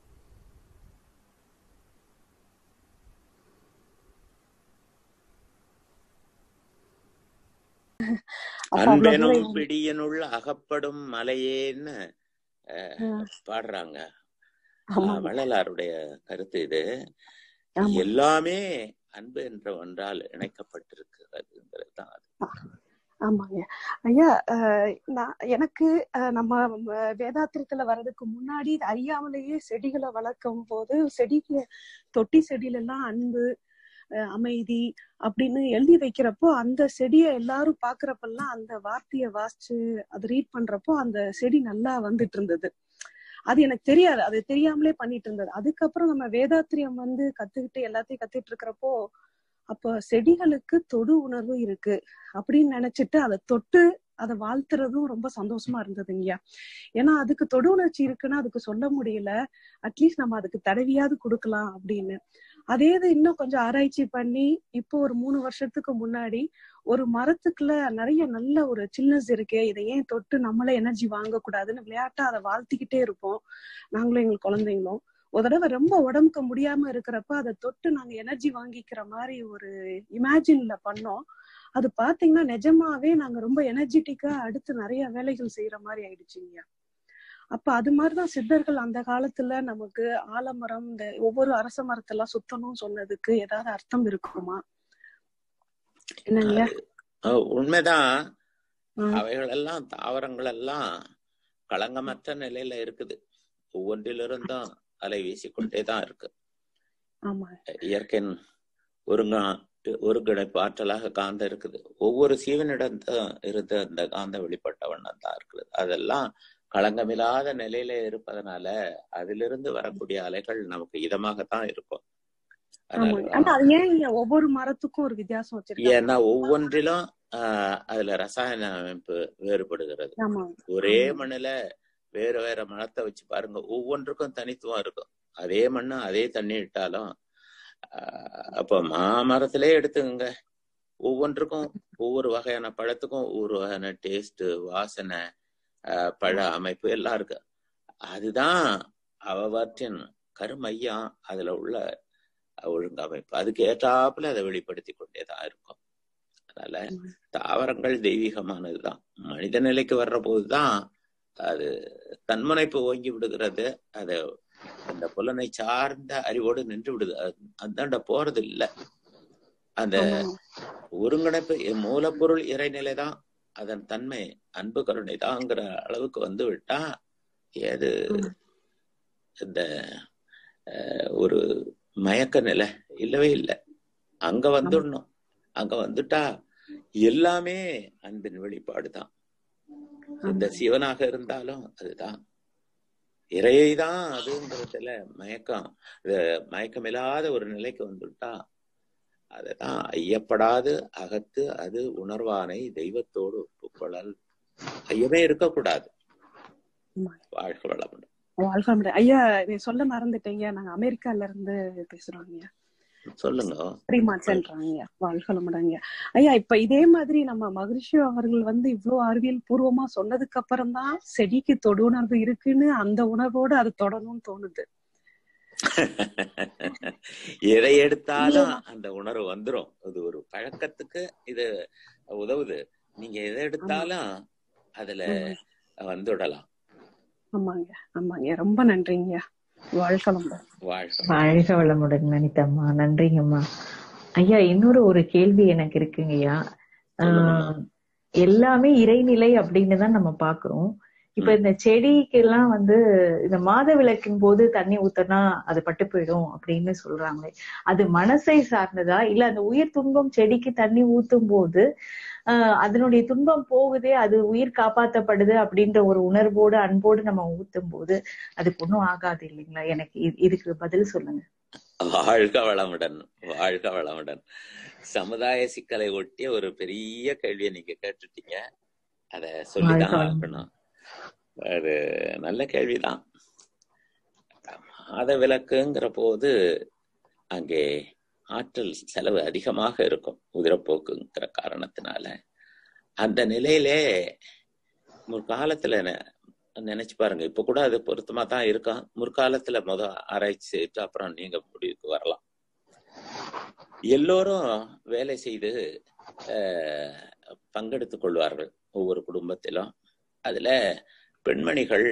அப்ப அவ்வளவு அன்பெனும் தூரம் பிடியனுள் அகப்படும் மலையேன்னு அஹ், ஆஹ் பாடுறாங்க ஆஹ், ஆமாங்க வள்ளலாருடைய கருத்து இது ஆமா எல்லாமே அன்பு என்ற ஒன்றால் இணைக்கப்பட்டிருக்கிறதுங்கிறது தான் அது ஆமாங்க ஐயா அஹ் நான் எனக்கு அஹ் நம்ம ம- வேதாத்திரத்துல வர்றதுக்கு முன்னாடி இது அறியாமலேயே செடிகளை வளர்க்கும் போது செடிக்கு தொட்டி செடியில எல்லாம் அன்பு அஹ் அமைதி அப்படின்னு எழுதி வைக்கிறப்போ அந்த செடியை எல்லாரும் பாக்குறப்பெல்லாம் அந்த வார்த்தையை வாசிச்சு அது ரீட் பண்றப்போ அந்த செடி நல்லா வந்துட்டு இருந்தது அது எனக்கு தெரியாது அது தெரியாமலே பண்ணிட்டு இருந்தது அதுக்கப்புறம் நம்ம வேதாத்திரியம் வந்து கத்துக்கிட்டு எல்லாத்தையும் கத்துக்கிட்டு இருக்கிறப்போ அப்ப செடிகளுக்கு தொடு உணர்வு இருக்கு அப்படின்னு நினைச்சிட்டு அதை தொட்டு அதை வாழ்த்துறதும் ரொம்ப சந்தோஷமா இருந்ததுங்கய்யா ஏன்னா அதுக்கு தொடு உணர்ச்சி இருக்குன்னா அதுக்கு சொல்ல முடியல அட்லீஸ்ட் நம்ம அதுக்கு தடவியாவது கொடுக்கலாம் அப்படின்னு அதே இது இன்னும் கொஞ்சம் ஆராய்ச்சி பண்ணி இப்போ ஒரு மூணு வருஷத்துக்கு முன்னாடி ஒரு மரத்துக்குள்ள நிறைய நல்ல ஒரு சில்னஸ் இருக்கு இதை ஏன் தொட்டு நம்மளே எனர்ஜி வாங்கக்கூடாதுன்னு விளையாட்டா அதை வாழ்த்திக்கிட்டே இருப்போம் நாங்களும் எங்கள் குழந்தைங்களும் ஒரு தடவை ரொம்ப உடம்புக்கு முடியாம இருக்கிறப்ப அதை தொட்டு நாங்க எனர்ஜி வாங்கிக்கிற மாதிரி ஒரு இமேஜின்ல பண்ணோம் அது பாத்தீங்கன்னா நிஜமாவே நாங்க ரொம்ப எனர்ஜெட்டிக்கா அடுத்து நிறைய வேலைகள் செய்யற மாதிரி ஆயிடுச்சுங்க அப்ப அது மாதிரிதான் சித்தர்கள் அந்த காலத்துல நமக்கு ஆலமரம் இந்த ஒவ்வொரு அரச மரத்தெல்லாம் சுத்தணும் சொன்னதுக்கு ஏதாவது அர்த்தம் இருக்குமா என்னங்கய்யா அஹ், உண்மைதான் ம், அவைகளெல்லாம் தாவரங்கள் எல்லாம் களங்கமற்ற நிலையில இருக்குது ஒவ்வொன்றிலிருந்தும் அலை வீசிக்கொண்டே தான் இருக்கு ஆமா இயற்கையின் ஒருங்கா ஒருங்கிணைப்பு ஆற்றலாக காந்தம் இருக்குது ஒவ்வொரு சீவனிடம் இருந்து அந்த காந்தம் வெளிப்பட்ட வண்ணம் தான் இருக்குது அதெல்லாம் களங்கமில்லாத நிலையில இருப்பதனால அதிலிருந்து வரக்கூடிய அலைகள் நமக்கு இதமாகத்தான் இருக்கும் ஆமா ஆனா அதனாலதான் அது ஏன் இங்க ஒவ்வொரு மரத்துக்கும் ஒரு வித்தியாசம் வச்சிருக்காங்க ஏன்னா ஒவ்வொன்றிலும் ஆஹ் அதுல ரசாயன அமைப்பு வேறுபடுகிறது ஆமா ஒரே ஆமா மண்ணுல வேற வேற மரத்தை வச்சு பாருங்க ஒவ்வொன்றுக்கும் தனித்துவம் இருக்கும் அதே மண்ணு அதே தண்ணி இட்டாலும் ஆஹ் அப்ப மாமரத்திலே எடுத்துங்க ஒவ்வொன்றுக்கும் ஒவ்வொரு வகையான பழத்துக்கும் ஒவ்வொரு வகையான டேஸ்ட் வாசனை ஆஹ் பழ அமைப்பு எல்லாம் இருக்கு அதுதான் அவற்றின் கருமையம் அதுல உள்ள ஒழுங்கமைப்பு அதுக்கு ஏற்றாப்புல அதை வெளிப்படுத்தி கொண்டேதான் இருக்கும் அதனால ஆமா. தாவரங்கள் தெய்வீகமானதுதான் மனித நிலைக்கு வர்ற போதுதான் அது தன்முனைப்பு ஓங்கி விடுகிறது அது அந்த புலனை சார்ந்த அறிவோடு நின்று விடுது அது- அந்தாண்ட போறது இல்ல அந்த ஆமா ஒருங்கிணைப்பு மூலப்பொருள் இறைநிலை தான் அதன் தன்மை அன்பு கருணை தாங்கிற அளவுக்கு வந்து விட்டா ஏது ஆமா இந்த அஹ், ஒரு மயக்க நிலை இல்லவே இல்லை அங்க ஆமா வந்துடணும் அங்க வந்துட்டா எல்லாமே அன்பின் வெளிப்பாடு தான் இந்த ஆமா சிவனாக இருந்தாலும் அதுதான் இறைதான் அதுங்கிறதுல மயக்கம் இது மயக்கமில்லாத ஒரு நிலைக்கு வந்துட்டா அதுதான் ஐயப்படாது அகத்து அது உணர்வானை தெய்வத்தோடு ஒப்புக்கொள்ளல் ஐயமே இருக்கக்கூடாது வாழ்க வளமுடன் வாழ்க வளமுடன். ஐயா இதை சொல்ல மறந்துட்டீங்க நாங்க அமெரிக்கால இருந்து பேசுறோம் ஐயா சொல்லுங்க த்ரீ மார்க்ஸ்ன்றாங்க வாழ்க்கலமுடாங்க ஐயா இப்ப இதே மாதிரி நம்ம மகிழ்ச்சி அவர்கள் வந்து இவ்வளவு அறிவியல் பூர்வமா சொன்னதுக்கு அப்புறம் தான் செடிக்கு தொடு உணர்வு இருக்குன்னு அந்த உணர்வோடு அது தொடணும்னு தோணுது எதை எடுத்தாலும் அந்த உணர்வு வந்துரும் இது ஒரு பழக்கத்துக்கு இது உதவுது நீங்க எதை எடுத்தாலும் அதுல வந்துடலாம் ஆமாங்க ஆமாங்க ரொம்ப நன்றிங்க வாழ்க்கலமுடன் வாழ்க வாழ்க வளமுடன் வனிதம்மா நன்றிங்கம்மா ஐயா இன்னொரு ஒரு கேள்வி எனக்கு இருக்குங்கய்யா ஆஹ் எல்லாமே இறைநிலை அப்படின்னு தான் நம்ம பாக்குறோம் இப்ப இந்த செடிக்கு எல்லாம் வந்து இந்த மாத விளக்கின் போது தண்ணி ஊத்தனா அது பட்டு போயிடும் அப்படின்னு சொல்றாங்களே அது மனசை சார்ந்ததா இல்ல அந்த உயிர் துன்பம் செடிக்கு தண்ணி ஊத்தும் போது ஆஹ் அதனுடைய துன்பம் போகுதே அது உயிர் காப்பாத்தப்படுது அப்படின்ற ஒரு உணர்வோடு அன்போடு நம்ம ஊத்தும் போது அதுக்கு ஒண்ணும் ஆகாது இல்லைங்களா எனக்கு இது- இதுக்கு பதில் சொல்லுங்க வாழ்க வளமுடன் வாழ்க வளமுடன் சமுதாய சிக்கலை ஒட்டிய ஒரு பெரிய கேள்வியை நீங்க கேட்டுட்டீங்க அத சொல்லிதான் வாழ்க வளமுடன். ஆகணும் ஒரு நல்ல கேள்விதான் மாத விளக்குங்கிற போது அங்கே ஆற்றல் செலவு அதிகமாக இருக்கும் உதிரப்போக்குங்கிற காரணத்தினால அந்த நிலையிலே முற்காலத்துல நெ- நினைச்சு பாருங்க இப்ப கூட அது பொருத்தமா தான் இருக்கும் முற்காலத்துல முத ஆராய்ச்சி செய்துட்டு அப்புறம் நீங்க முடிவுக்கு வரலாம் எல்லோரும் வேலை செய்து அஹ், பங்கெடுத்துக் கொள்வார்கள் ஒவ்வொரு குடும்பத்திலும் அதுல பெண்மணிகள்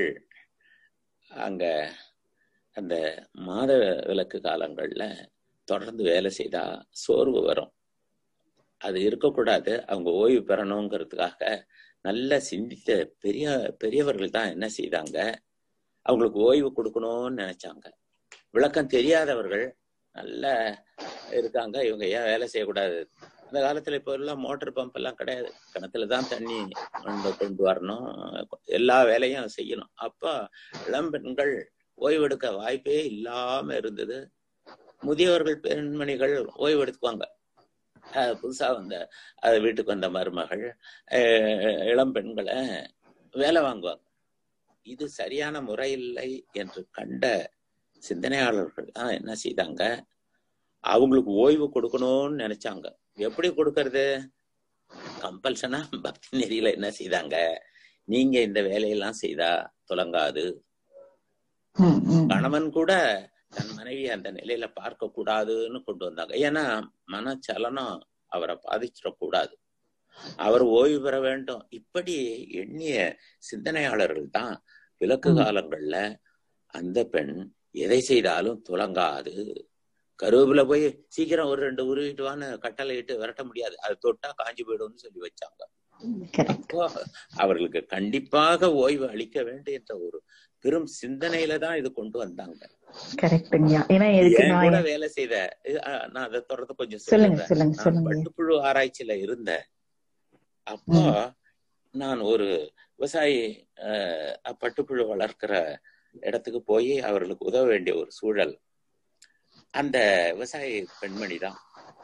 அங்க அந்த மாத விளக்கு காலங்கள்ல தொடர்ந்து வேலை செய்தா சோர்வு வரும் அது இருக்கக்கூடாது அவங்க ஓய்வு பெறணுங்கிறதுக்காக நல்லா சிந்தித்த பெரிய பெரியவர்கள் தான் என்ன செய்தாங்க அவங்களுக்கு ஓய்வு கொடுக்கணும்னு நினைச்சாங்க விளக்கம் தெரியாதவர்கள் நல்ல இருக்காங்க இவங்க ஏன் வேலை செய்யக்கூடாது அந்த காலத்துல இப்ப எல்லாம் மோட்டார் பம்ப் எல்லாம் கிடையாது கிணத்துல தான் தண்ணி கொண்டு கொண்டு வரணும் எல்லா வேலையும் செய்யணும் அப்ப இளம்பெண்கள் ஓய்வெடுக்க வாய்ப்பே இல்லாம இருந்தது முதியவர்கள் பெண்மணிகள் ஓய்வு எடுத்துக்குவாங்க அஹ் புதுசா வந்த அது வீட்டுக்கு வந்த மருமகள் அஹ் இளம் பெண்களை வேலை வாங்குவாங்க இது சரியான முறை இல்லை என்று கண்ட சிந்தனையாளர்கள் தான் என்ன செய்தாங்க அவங்களுக்கு ஓய்வு கொடுக்கணும்னு நினைச்சாங்க எப்படி கொடுக்கறது கம்பல்சனா பக்தி நெறியில என்ன செய்தாங்க நீங்க இந்த வேலையெல்லாம் செய்தா துலங்காது ம், ம். கணவன் கூட தன் மனைவி அந்த நிலையில பார்க்க கூடாதுன்னு கொண்டு வந்தாங்க ஏன்னா மனச்சலனம் அவரை பாதிச்சிடக்கூடாது அவர் ஓய்வு பெற வேண்டும் இப்படி எண்ணிய சிந்தனையாளர்கள் தான் விளக்கு ம். காலங்கள்ல அந்த பெண் எதை செய்தாலும் துலங்காது கருவேப்பில போய் சீக்கிரம் ஒரு ரெண்டு உருவிட்டு வான்னு கட்டளை இட்டு விரட்ட முடியாது அது தொட்டா காஞ்சி போயிடும்னு சொல்லி வச்சாங்க Correct. அப்போ அவர்களுக்கு கண்டிப்பாக ஓய்வு அளிக்க வேண்டும் என்ற ஒரு பெரும் சிந்தனையில தான் இது கொண்டு வந்தாங்க கரெக்டுங்கய்யா ஏன்னா எதுக்கு என் நான் கூட வேலை செய்த இது- அஹ் நான் அதை தொடர்ந்து கொஞ்சம் சொல்லுங்க சொல்லிடுறேன் சொல்லுங்க நான் சொல்லுங்க பட்டுப்புழு ஆராய்ச்சியில இருந்தேன் அப்போ ம். நான் ஒரு விவசாயி அஹ், பட்டுப்புழு வளர்க்கிற இடத்துக்கு போய் அவர்களுக்கு உதவ வேண்டிய ஒரு சூழல் அந்த விவசாயி பெண்மணி தான்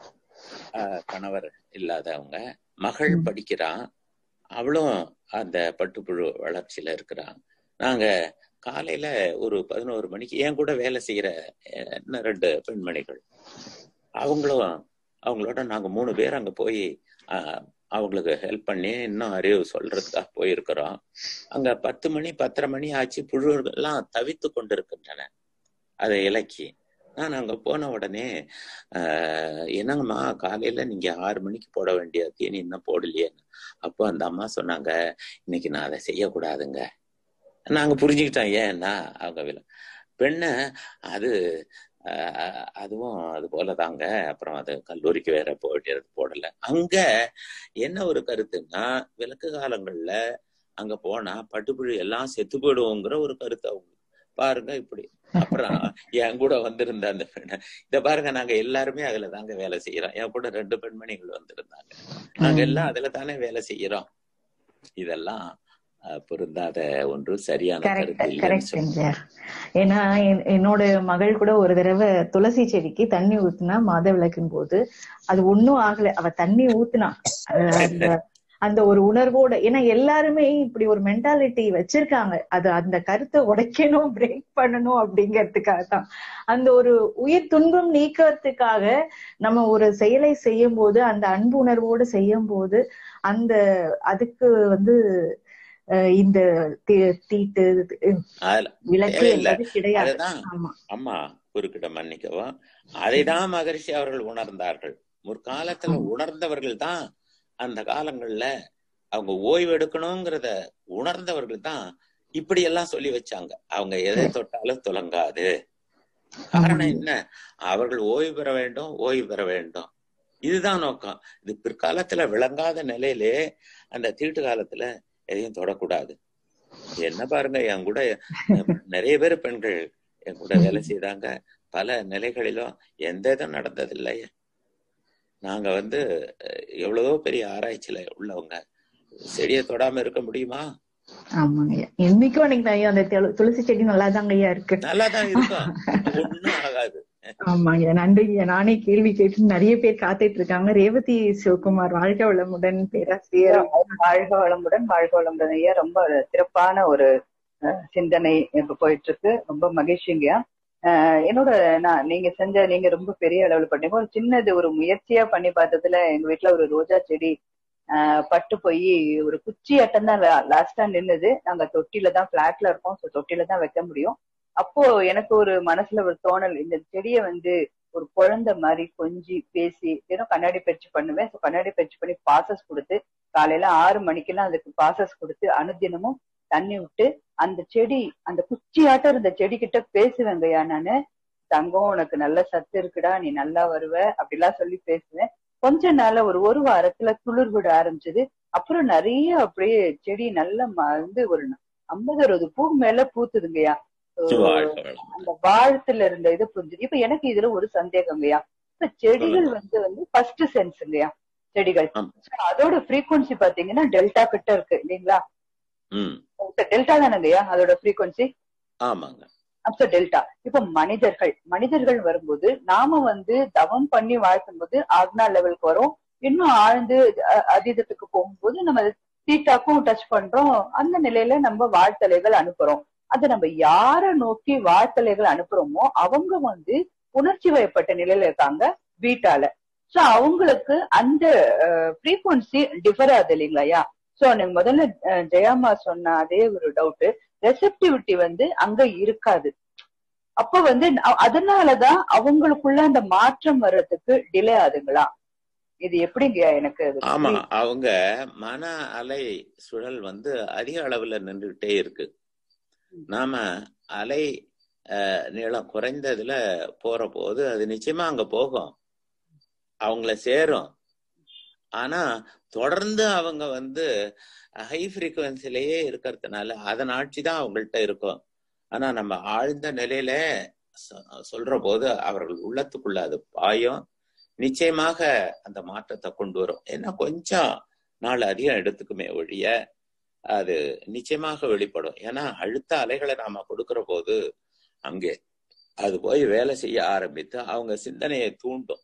கணவர் இல்லாதவங்க மகள் ம். படிக்கிறான் அவளும் அந்த பட்டுப்புழு வளர்ச்சியில இருக்கிறான் நாங்க காலையில ஒரு பதினோரு மணிக்கு என் கூட வேலை செய்யற அஹ், இன்னும் ரெண்டு பெண்மணிகள் அவங்களும் அவங்களோட நாங்க மூணு பேர் அங்க போய் ஆஹ், அவங்களுக்கு ஹெல்ப் பண்ணி இன்னும் அறிவு சொல்றதுக்காக போயிருக்கிறோம் அங்க பத்து மணி பத்தரை மணி ஆச்சு புழுகள் எல்லாம் தவித்து கொண்டிருக்கின்றன அதை இலக்கி நான் அங்க போன உடனே ஆஹ், என்னங்கம்மா காலையில நீங்க ஆறு மணிக்கு போட வேண்டிய தீனி இன்னும் போடலையே அப்போ அந்த அம்மா சொன்னாங்க இன்னைக்கு நான் அதை செய்யக்கூடாதுங்க நாங்க புரிஞ்சுக்கிட்டோம் ஏன்னா அவங்க வில- பெண்ணை அது ஆஹ், அதுவும் அது போலதாங்க அப்புறம் அது கல்லூரிக்கு வேற போயிட்டு போடல அங்க என்ன ஒரு கருத்துன்னா விளக்கு காலங்கள்ல அங்க போனா பட்டுப்புழு எல்லாம் செத்து போயிடுவோங்கிற ஒரு கருத்து அவங்க பாருங்க இப்படி அப்புறம் என் கூட வந்திருந்த அந்த பெண்ண இத பாருங்க நாங்க எல்லாருமே அதுல தாங்க வேலை செய்யறோம் என் கூட ரெண்டு பெண்மணிகள் வந்திருந்தாங்க நாங்க ம். எல்லாம் அதுல தானே வேலை செய்யறோம் இதெல்லாம் அஹ், பொருந்தாத ஒன்று சரியான கரெக்ட் கருத்து இல்லைன்னு சொல்லுவேன் கரெக்ட் ஏன்னா என்- என்னோட மகள் கூட ஒரு தடவை துளசி செடிக்கு தண்ணி ஊத்துனா மாத விளக்கின் போது அது ஒண்ணும் ஆகல அவ தண்ணி ஊத்துனா அது அந்த அந்த ஒரு உணர்வோட ஏன்னா எல்லாருமே இப்படி ஒரு மென்டாலிட்டி வச்சிருக்காங்க அது அந்த கருத்தை உடைக்கணும் பிரேக் பண்ணணும் அப்படிங்கறதுக்காக தான் அந்த ஒரு உயிர் துன்பம் நீக்கிறதுக்காக நம்ம ஒரு செயலை செய்யும் போது அந்த அன்பு உணர்வோடு செய்யும் போது அந்த அதுக்கு வந்து அஹ், இந்த தீ- தீட்டு அதுல விளக்கு தேவையில்லை என்பது கிடையாது அதுதான் ஆமா அம்மா குறுக்கிட மன்னிக்கவும் அதைதான் மகரிஷி அவர்கள் உணர்ந்தார்கள் முற்காலத்துல ஆமா. உணர்ந்தவர்கள் தான் அந்த காலங்கள்ல அவங்க ஓய்வு எடுக்கணுங்கிறத உணர்ந்தவர்கள் தான் இப்படி எல்லாம் சொல்லி வச்சாங்க அவங்க எதை தொட்டாலும் துலங்காது காரணம் ஆமாங்க என்ன அவர்கள் ஓய்வு பெற வேண்டும் ஓய்வு பெற வேண்டும் இதுதான் நோக்கம் இது பிற்காலத்துல விளங்காத நிலையிலே அந்த தீட்டு காலத்துல எதையும் தொடக்கூடாது என்ன பாருங்க என் கூட அஹ், நிறைய பேர் பெண்கள் என் கூட வேலை செய்தாங்க பல நிலைகளிலும் எந்த இதுவும் நடந்ததில்லை நாங்க வந்து அஹ், எவ்வளவோ பெரிய ஆராய்ச்சியில உள்ளவங்க செடியை தொடாம இருக்க முடியுமா ஆமாங்க ஐயா இன்னைக்கும் எனக்கு ஐயா அந்த தெளு- துளசி செடி நல்லாதாங்க ஐயா இருக்கு நல்லாதான் இருக்கும் ஒண்ணும் ஆகாது ஆமாங்க நன்றி ஐயா நானே கேள்வி கேட்டு நிறைய பேர் காத்துட்டு இருக்காங்க ரேவதி சிவகுமார் வாழ்க வளமுடன் பேராசிரியர் வாழ்க வளமுடன் வாழ்க வளமுடன் ஐயா ரொம்ப சிறப்பான ஒரு அஹ், சிந்தனை இப்ப போயிட்டு இருக்கு ரொம்ப மகிழ்ச்சிங்க அஹ், என்னோட நான் நீங்க செஞ்ச நீங்க ரொம்ப பெரிய அளவுல பண்ணீங்க ஒரு சின்னது ஒரு முயற்சியா பண்ணி பார்த்ததுல எங்க வீட்டுல ஒரு ரோஜா செடி ஆஹ் பட்டு போய் ஒரு குச்சி அட்டம் தான் லாஸ்டா நின்னுது நாங்க தொட்டில தான் பிளாட்ல இருக்கோம் ஸோ தொட்டில தான் வைக்க முடியும் அப்போ எனக்கு ஒரு மனசுல ஒரு தோணல் இந்த செடியை வந்து ஒரு குழந்தை மாதிரி கொஞ்சி பேசி தினம் கண்ணாடி பயிற்சி பண்ணுவேன் ஸோ கண்ணாடி பயிற்சி பண்ணி பாசஸ் கொடுத்து காலையில ஆறு மணிக்கெல்லாம் அதுக்கு பாசஸ் கொடுத்து அனுதினமும் தண்ணி விட்டு அந்த செடி அந்த குச்சியாட்டம் இருந்த செடி கிட்ட பேசுவேங்கய்யா நானு தங்கம் உனக்கு நல்ல சத்து இருக்குடா நீ நல்லா வருவ அப்படிலாம் சொல்லி பேசுவேன் கொஞ்ச நாள்ல ஒரு ஒரு வாரத்துல துளிர் விட ஆரம்பிச்சது அப்புறம் நிறைய அப்படியே செடி நல்ல ம- வந்து ஒரு ஐம்பது அறுபது பூ மேல பூத்துதுங்கய்யா So, வாழ்க வளம் அந்த வாழ்த்துல இருந்த இது புரிஞ்சுது இப்ப எனக்கு இதுல ஒரு சந்தேகங்கய்யா இப்ப செடிகள் சொல்லுங்க. வந்து வந்து ஃபர்ஸ்ட் சென்ஸுங்கய்யா செடிகள் ஆமா. So, அதோட ஃப்ரீக்வன்சி பாத்தீங்கன்னா டெல்டா கிட்ட இருக்கு இல்லைங்களா ம் டெல்டா தானங்கய்யா அதோட ஃப்ரீக்வன்சி ஆமாங்க அப்ப டெல்டா இப்ப மனிதர்கள் மனிதர்கள் வரும்போது நாம வந்து தவம் பண்ணி வாழ்த்தும் போது ஆக்னா லெவலுக்கு வரும் இன்னும் ஆழ்ந்து அ- அதீதத்துக்கு போகும்போது நம்ம தீட்டாக்கும் டச் பண்றோம் அந்த நிலையில நம்ம வாழ்த்தலைகள் அனுப்புறோம் அது நம்ம யார நோக்கி வாழ்த்தலைகள் அனுப்புறோமோ அவங்க வந்து உணர்ச்சி வயப்பட்ட நிலையில இருக்காங்க பீட்டால சோ அவங்களுக்கு அந்த ஃப்ரீக்வன்சி டிஃபர் ஆகுது இல்லைங்களாயா சோ எனக்கு முதல்ல அஹ், ஜெயாமா சொன்ன அதே ஒரு டவுட் ரெசெப்டிவிட்டி வந்து அங்க இருக்காது அப்ப வந்து அ- அதனாலதான் அவங்களுக்குள்ள அந்த மாற்றம் வர்றதுக்கு டிலே ஆகுதுங்களா இது எப்படிங்க எனக்கு அது ஆமா புரியல. அவங்க மன அலை சுழல் வந்து அதிக அளவுல நின்றுகிட்டே இருக்கு நாம அலை அஹ், நீளம் குறைந்ததுல போற போது அது நிச்சயமா அங்க போகும் அவங்கள சேரும் ஆனா தொடர்ந்து அவங்க வந்து ஹை ஃப்ரீக்குவன்சிலேயே இருக்கிறதுனால அதன் ஆட்சி தான் அவங்கள்ட்ட இருக்கும் ஆனா நம்ம ஆழ்ந்த நிலையில சொ- சொல்ற போது அவர்கள் உள்ளத்துக்குள்ள அது பாயும் நிச்சயமாக அந்த மாற்றத்தை கொண்டு வரும் ஏன்னா கொஞ்சம் நாள் அதிகம் எடுத்துக்குமே ஒழிய அது நிச்சயமாக வெளிப்படும் ஏன்னா அழுத்த அலைகளை நாம கொடுக்கிற போது அங்கே அது போய் வேலை செய்ய ஆரம்பித்து அவங்க சிந்தனையை தூண்டும்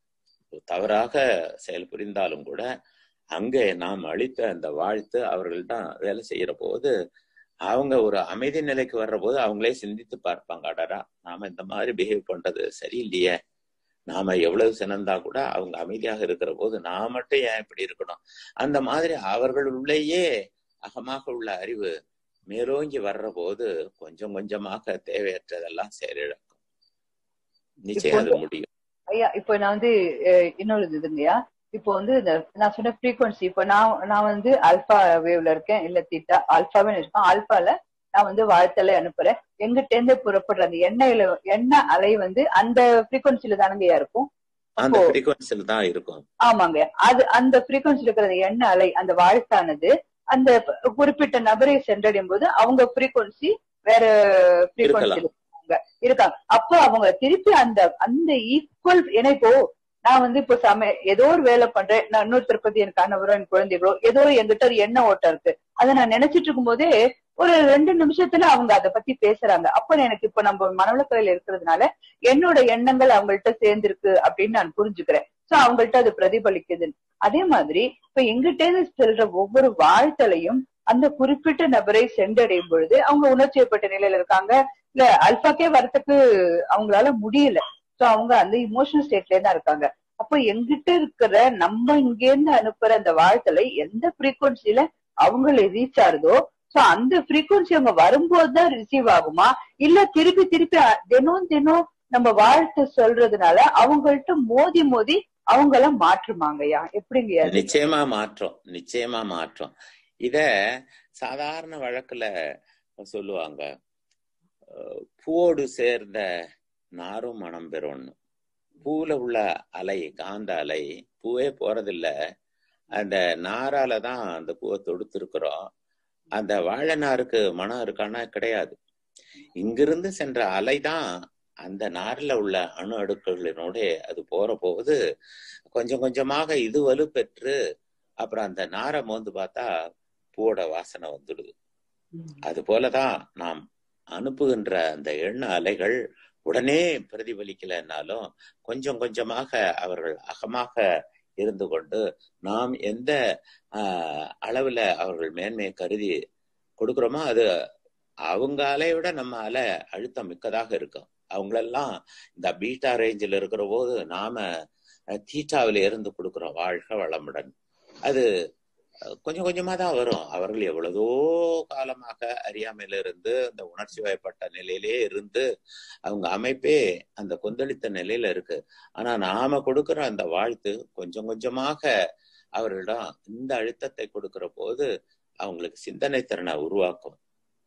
தவறாக செயல் புரிந்தாலும் கூட அங்கே நாம் அளித்த அந்த வாழ்த்து அவர்கள்தான் வேலை செய்யற போது அவங்க ஒரு அமைதி நிலைக்கு வர்ற போது அவங்களே சிந்தித்து பார்ப்பாங்க அடரா நாம இந்த மாதிரி பிஹேவ் பண்றது சரியில்லையே நாம எவ்வளவு சினந்தா கூட அவங்க அமைதியாக இருக்கிற போது நான் மட்டும் ஏன் இப்படி இருக்கணும் அந்த மாதிரி அவர்கள் உள்ளேயே அகமாக உள்ள அறிவு மேலோங்கி வர்ற போது கொஞ்சம் கொஞ்சமாக தேவையற்றதெல்லாம் செயலிழக்கும் நிச்சயம் அது முடியும் ஐயா இப்போ நான் வந்து அஹ், இன்னொரு இதுங்கய்யா இப்போ வந்து இந்த நான் சொன்ன ஃப்ரீக்வன்சி இப்போ நான் நான் வந்து ஆல்பா வேவ்ல இருக்கேன் இல்ல தீட்டா ஆல்பாவே இருக்கேன் ஆல்பால நான் வந்து வாழ்த்தலை அனுப்புறேன் எங்கிட்ட இருந்து புறப்படுற அந்த எண்ணெயில எண்ணெய் அலை வந்து அந்த ஃப்ரீக்வன்சில தானங்கய்யா இருக்கும் அந்த அப்போ ஃப்ரீக்வன்சியில் தான் இருக்கும் ஆமாங்க அது அந்த ஃப்ரீக்வன்சி இருக்கிற அந்த எண்ணெய் அலை அந்த வாழ்த்தானது அந்த குறிப்பிட்ட நபரை சென்றடையும் போது அவங்க ஃப்ரீக்வன்சி வேற ஃப்ரீக்வன்சி இருக்கலாம் இருக்காங்க இருக்காங்க அப்போ அவங்க திருப்பி அந்த அந்த ஈக்குவல் ஏன்னா இப்போ நான் வந்து இப்போ சம ஏதோ ஒரு வேலை பண்றேன் நான் இன்னொருத்தர் பத்தி என் கணவரோ என் குழந்தைகளோ ஏதோ என்கிட்ட ஒரு எண்ண ஓட்டம் இருக்கு அதை நான் நினைச்சிட்டு இருக்கும் போதே ஒரு ரெண்டு நிமிஷத்துல அவங்க அதை பத்தி பேசுறாங்க அப்ப எனக்கு இப்ப நம்ம மனவளக்கலையில இருக்கிறதுனால என்னோட எண்ணங்கள் அவங்கள்ட்ட சேர்ந்திருக்கு அப்படின்னு நான் புரிஞ்சுக்கிறேன் சோ அவங்கள்ட்ட அது பிரதிபலிக்குது அதே மாதிரி இப்ப எங்கிட்ட இருந்து செல்ற ஒவ்வொரு வாழ்த்தலையும் அந்த குறிப்பிட்ட நபரை சென்றடையும் பொழுது அவங்க உணர்ச்சியப்பட்ட நிலையில இருக்காங்க இல்ல அல்பாக்கே வரத்துக்கு அவங்களால முடியல சோ அவங்க அந்த இமோஷனல் ஸ்டேட்லயே தான் இருக்காங்க அப்போ எங்கிட்ட இருக்கிற நம்ம இங்க இருந்து அனுப்புற அந்த வாழ்த்தலை எந்த ஃப்ரீக்வன்சில அவங்களை ரீச் ஆகுதோ சோ அந்த ஃப்ரீக்வன்சி அவங்க வரும்போது தான் ரிசீவ் ஆகுமா இல்ல திருப்பி திருப்பி அ- தினம் தினம் நம்ம வாழ்த்து சொல்றதுனால அவங்கள்ட்ட மோதி மோதி அவங்கள மாற்றுமாங்கய்யா எப்படிங்கய்யா அது? நிச்சயமா மாற்றம் நிச்சயமா மாற்றம் இத சாதாரண வழக்குல சொல்லுவாங்க அஹ், பூவோடு சேர்ந்த நாரும் மனம் பெறும்னு பூவுல உள்ள அலை காந்த அலை பூவே போறதில்ல அந்த நாரால தான் அந்த பூவை தொடுத்திருக்கிறோம் அந்த வாழை நாருக்கு மனம் இருக்கான்னா கிடையாது இங்கிருந்து சென்ற அலை தான் அந்த நார்ல உள்ள அணு அடுக்குகளினோட அது போற போது கொஞ்சம் கொஞ்சமாக இது வலுப்பெற்று அப்புறம் அந்த நாரை மோந்து பார்த்தா பூவோட வாசனை வந்துடுது அது போலதான் நாம் அனுப்புகின்ற அந்த எண்ண அலைகள் உடனே பிரதிபலிக்கலைன்னாலும் கொஞ்சம் கொஞ்சமாக அவர்கள் அகமாக இருந்து கொண்டு நாம் எந்த ஆஹ், அளவுல அவர்கள் மேன்மையை கருதி கொடுக்கிறோமோ அது அவங்க அலையை விட நம்ம அலை அழுத்தம் மிக்கதாக இருக்கும் அவங்களெல்லாம் இந்த பீட்டா ரேஞ்சில் இருக்கிற போது நாம அஹ், தீட்டாவில இருந்து கொடுக்கிறோம் வாழ்க வளமுடன் அது அஹ், கொஞ்சம் கொஞ்சமா தான் வரும் அவர்கள் எவ்வளவோ காலமாக அறியாமையில இருந்து அந்த உணர்ச்சி வயப்பட்ட நிலையிலே இருந்து அவங்க அமைப்பே அந்த கொந்தளித்த நிலையில இருக்கு ஆனா நாம கொடுக்கிற அந்த வாழ்த்து கொஞ்சம் கொஞ்சமாக அவர்களிடம் இந்த அழுத்தத்தை கொடுக்கிற போது அவங்களுக்கு சிந்தனை திறனை உருவாக்கும்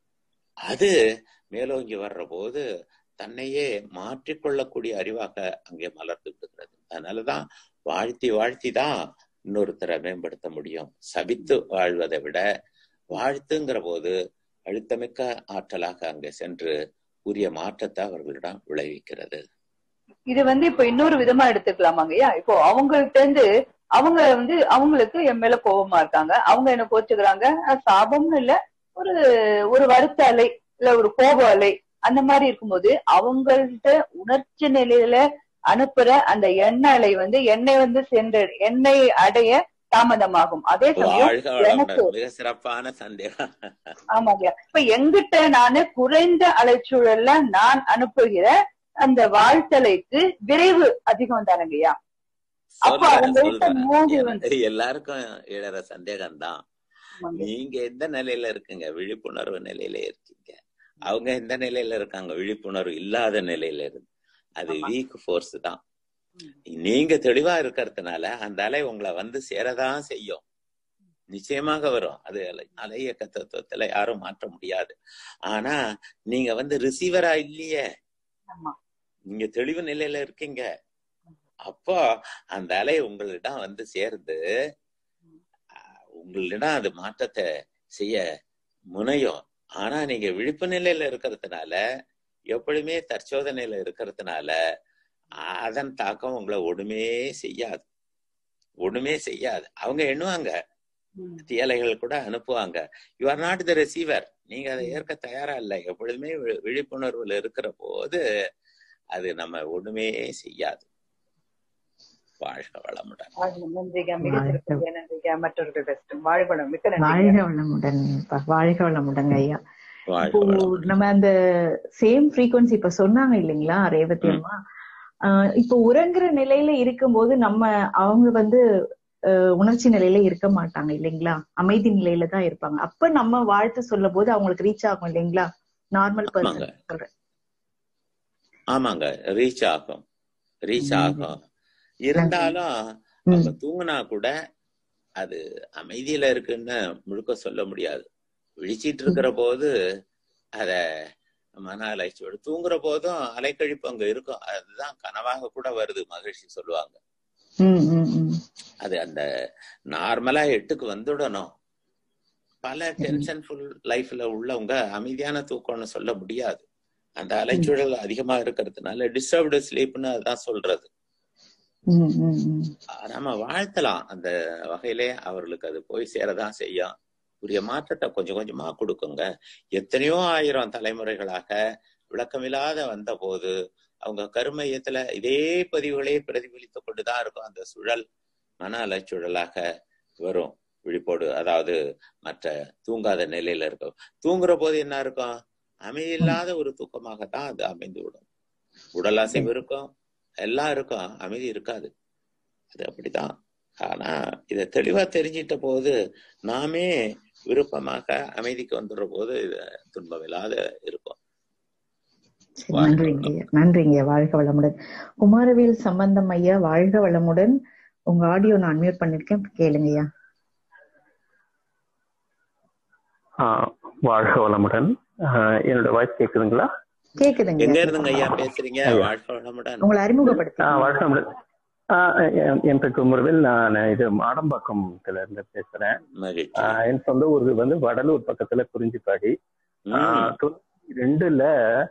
அது மேலோங்கி வர்ற போது தன்னையே மாற்றிக்கொள்ளக்கூடிய அறிவாக அங்கே மலர்ந்து விடுகிறது அதனாலதான் வாழ்த்தி வாழ்த்தி தான் இன்னொருத்தரை மேம்படுத்த முடியும் சபித்து வாழ்வதை விட வாழ்த்துங்கிற போது அழுத்தமிக்க ஆற்றலாக அங்கே சென்று உரிய மாற்றத்தை அவர்களிடம் விளைவிக்கிறது இது வந்து இப்ப இன்னொரு விதமா எடுத்துக்கலாமாங்கய்யா இப்போ அவங்கள்ட்ட இருந்து அவங்க வந்து அவங்களுக்கு என் மேல கோபமா இருக்காங்க அவங்க என்ன கோச்சுக்கிறாங்க அஹ் சாபம்னு இல்ல ஒரு ஒரு வருத்த அலை இல்ல ஒரு கோப அலை அந்த மாதிரி இருக்கும்போது அவங்கள்ட்ட உணர்ச்சி நிலையில அனுப்புற அந்த எண்ணெய் அலை வந்து எண்ணெய் வந்து சென்ற எண்ணெய் அடைய தாமதமாகும் அதே சமயம் வாழ்க எனக்கு வளமுடன் மிக சிறப்பான சந்தேகம் ஆமாங்க இப்ப எங்கிட்ட நானு குறைந்த அலைச்சூழல்ல நான் அனுப்புகிற அந்த வாழ்த்தலைக்கு விரைவு அதிகம் தானங்கய்யா அப்ப சொல்றேன் அவங்கள்ட்ட சொல்றேன் மோதி வந்து எனக்கு எல்லாருக்கும் இழற சந்தேகம் தான் ஆமாங்க. நீங்க எந்த நிலையில இருக்கீங்க விழிப்புணர்வு நிலையில இருக்கீங்க அவங்க எந்த நிலையில இருக்காங்க விழிப்புணர்வு இல்லாத நிலையில இருந்து அது ஆமா. வீக் ஃபோர்ஸ் தான் நீங்க தெளிவா இருக்கிறதுனால அந்த அலை உங்களை வந்து சேரதான் செய்யும் நிச்சயமாக வரும் அது அலை- அலை இயக்க தத்துவத்துல யாரும் மாற்ற முடியாது ஆனா நீங்க வந்து ரிசீவரா இல்லையே ஆமா நீங்க தெளிவு நிலையில இருக்கீங்க அப்போ அந்த அலை உங்களிடம் வந்து சேர்ந்து அஹ், உங்களிடம் அது மாற்றத்தை செய்ய முனையும் ஆனா நீங்க விழிப்பு நிலையில இருக்கிறதுனால எப்பொழுதுமே தற்சோதனையில இருக்கிறதுனால அதன் தாக்கம் உங்களை ஒண்ணுமே செய்யாது ஒண்ணுமே செய்யாது அவங்க எண்ணுவாங்க ம். தீயலைகள் கூட அனுப்புவாங்க you are not the receiver நீங்க அதை ஏற்க தயாரா இல்லை எப்பொழுதுமே வி- விழிப்புணர்வுல இருக்கிற போது அது நம்ம ஒண்ணுமே செய்யாது வாழ்க வளமுடன் வாழ்க நன்றிங்க மிக வாழ்க சிறப்பு நன்றிங்க மற்றவர்கள் பெஸ்ட் வாழ்வனம் மிக்க நன்றிங்க வாழ்க வளமுடன் பா- வாழ்க வளமுடன் ஐயா வாழ்க இப்போ வளமுடன் நம்ம அந்த சேம் ஃப்ரீக்வன்சி இப்ப சொன்னாங்க இல்லைங்களா ரேவதி ம். அம்மா ஆஹ் இப்போ உறங்குற நிலையில இருக்கும்போது நம்ம அவங்க வந்து ஆஹ் உணர்ச்சி நிலையில இருக்க மாட்டாங்க இல்லைங்களா அமைதி நிலையில தான் இருப்பாங்க அப்ப நம்ம வாழ்த்து சொல்லும் போது அவங்களுக்கு ரீச் ஆகும் இல்லைங்களா நார்மல் ஆமாங்க பர்சன் சொல்றேன் ஆமாங்க ரீச் ஆகும் ரீச் ம். ஆகும் இருந்தாலும் ம். அவங்க தூங்குனா கூட அது அமைதியில இருக்குன்னு முழுக்க சொல்ல முடியாது விழிச்சிட்டு இருக்கிற போது அத மன அலைச்சோடு தூங்குற போதும் அலைக்கழிப்பு அங்க இருக்கும் அதுதான் கனவாக கூட வருது மகிழ்ச்சி சொல்லுவாங்க ம், ம், ம். அது அந்த நார்மலா எட்டுக்கு வந்துடணும் பல டென்ஷன்ஃபுல் லைஃப்ல உள்ளவங்க அமைதியான தூக்கம்னு சொல்ல முடியாது அந்த அலைச்சூழல் அதிகமா இருக்கிறதுனால டிஸ்டர்ப்டு ஸ்லீப்னு அதான் சொல்றது ம், ம், ம். நம்ம வாழ்த்தலாம் அந்த வகையிலே அவர்களுக்கு அது போய் சேரதான் செய்யும் உரிய மாற்றத்தை கொஞ்சம் கொஞ்சமா கொடுக்குங்க எத்தனையோ ஆயிரம் தலைமுறைகளாக விளக்கமில்லாத வந்த போது அவங்க கருமையத்துல இதே பதிவுகளே பிரதிபலித்துக் கொண்டுதான் இருக்கும் அந்த சுழல் மன அலைச்சுழலாக வரும் விழிப்போடு அதாவது மற்ற தூங்காத நிலையில இருக்கும் தூங்குற போது என்ன இருக்கும் அமைதியில்லாத ஒரு தூக்கமாகத்தான் அது அமைந்து விடும் உடல் அசைவு இருக்கும் எல்லாம் இருக்கும் அமைதி இருக்காது அது அப்படிதான் ஆனா இத தெளிவா தெரிஞ்சிட்ட போது நாமே விருப்பமாக அமைதிக்கு வந்துடுற போது இது துன்பம் இல்லாத இருக்கும் சரி, நன்றிங்க ஐயா நன்றிங்க வாழ்க வளமுடன் குமாரவேல் சம்பந்தம் ஐயா வாழ்க வளமுடன் உங்க ஆடியோ நான் அன்மியூட் பண்ணிருக்கேன் கேளுங்க ஐயா ஆஹ் வாழ்க வளமுடன் ஆஹ் என்னோட வாய்ஸ் கேக்குதுங்களா கேக்குதுங்க எங்க ஐயா இருந்துங்க ஐயா கேக்குதுங்க பேசுறீங்க ஐயா வாழ்க்கை வளமுடன் உங்களை அறிமுகப்படுத்தி ஆஹ் வாழ்க வளமுடன் ஆஹ் என் என் பேர் குமரவேல் நான் இது மாடம்பாக்கத்துல இருந்து பேசுறேன் மகிழ்ச்சி ஆஹ் என் சொந்த ஊர் வந்து வடலூர் பக்கத்துல குறிஞ்சிப்பாடி ம் ஆஹ் தொண்ணூத்தி ரெண்டுல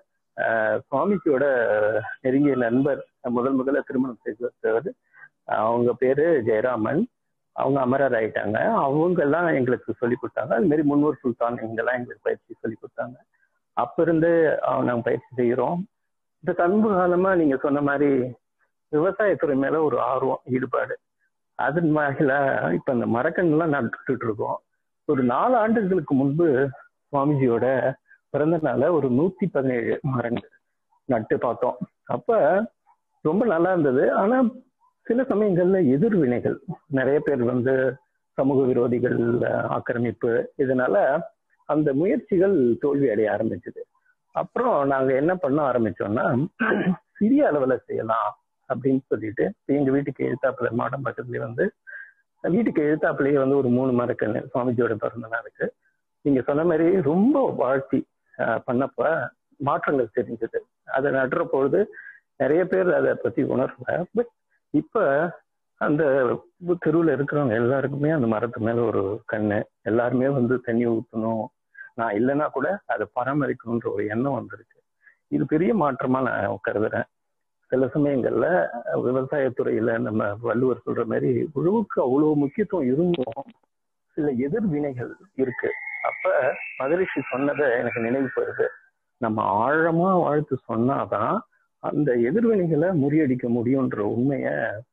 ஆஹ் சுவாமிஜியோட நெருங்கிய நண்பர் முதல் முதல்ல திருமணம் செய்து வச்சவர் அவங்க பேரு ஜெயராமன் அவங்க அமரர் ஆயிட்டாங்க அவங்க எல்லாம் எங்களுக்கு சொல்லி கொடுத்தாங்க அது மாதிரி முன்னூர் சுல்தான் இங்கெல்லாம் எங்களுக்கு பயிற்சி சொல்லி கொடுத்தாங்க அப்ப இருந்து அஹ், நாங்க பயிற்சி செய்யறோம் இந்த சமீப காலமா நீங்க சொன்ன மாதிரி விவசாயத்துறை மேல ஒரு ஆர்வம் ஈடுபாடு அதன் வகையில இப்ப இந்த மரக்கன்றுலாம் நட்டுட்டு இருக்கோம் ஒரு நாலு ஆண்டுகளுக்கு முன்பு சுவாமிஜியோட பிறந்த நாள ஒரு நூத்தி பதினேழு மரங்கள் நட்டு பார்த்தோம் அப்ப ரொம்ப நல்லா இருந்தது ஆனா சில சமயங்கள்ல எதிர்வினைகள் நிறைய பேர் வந்து சமூக விரோதிகள் அஹ், ஆக்கிரமிப்பு இதனால அந்த முயற்சிகள் தோல்வி அடைய ஆரம்பிச்சது அப்புறம் நாங்க என்ன பண்ண ஆரம்பிச்சோம்னா சிறிய அளவுல செய்யலாம் அப்படின்னு சொல்லிட்டு இப்ப எங்க வீட்டுக்கு எழுத்தாப்புல மாடம் பக்கத்துலயே வந்து வீட்டுக்கு எழுத்தாப்புலயே வந்து ஒரு மூணு மரக்கன்று சுவாமிஜியோட பிறந்த நாளுக்கு நீங்க சொன்ன மாதிரி ரொம்ப வாழ்த்தி அஹ், பண்ணப்ப மாற்றங்கள் தெரிஞ்சது அதை நடுற பொழுது நிறைய பேர் அதை பத்தி உணரல பட் இப்ப அந்த தெருவுல இருக்கிறவங்க எல்லாருக்குமே அந்த மரத்து மேல ஒரு கண்ணு எல்லாருமே வந்து தண்ணி ஊத்தணும் நான் இல்லைன்னா கூட அதை பராமரிக்கணுன்ற ஒரு எண்ணம் வந்திருக்கு இது பெரிய மாற்றமா நான் கருதுறேன் சில சமயங்கள்ல அஹ், விவசாயத்துறையில நம்ம வள்ளுவர் சொல்ற மாதிரி உழவுக்கு அவ்வளவு முக்கியத்துவம் இருந்தும் சில எதிர்வினைகள் இருக்கு அப்ப மகரிஷி சொன்னதை எனக்கு நினைவு வருது நம்ம ஆழமா வாழ்த்து சொன்னாதான் அந்த எதிர்வினைகளை முறியடிக்க முடியும்ன்ற உண்மைய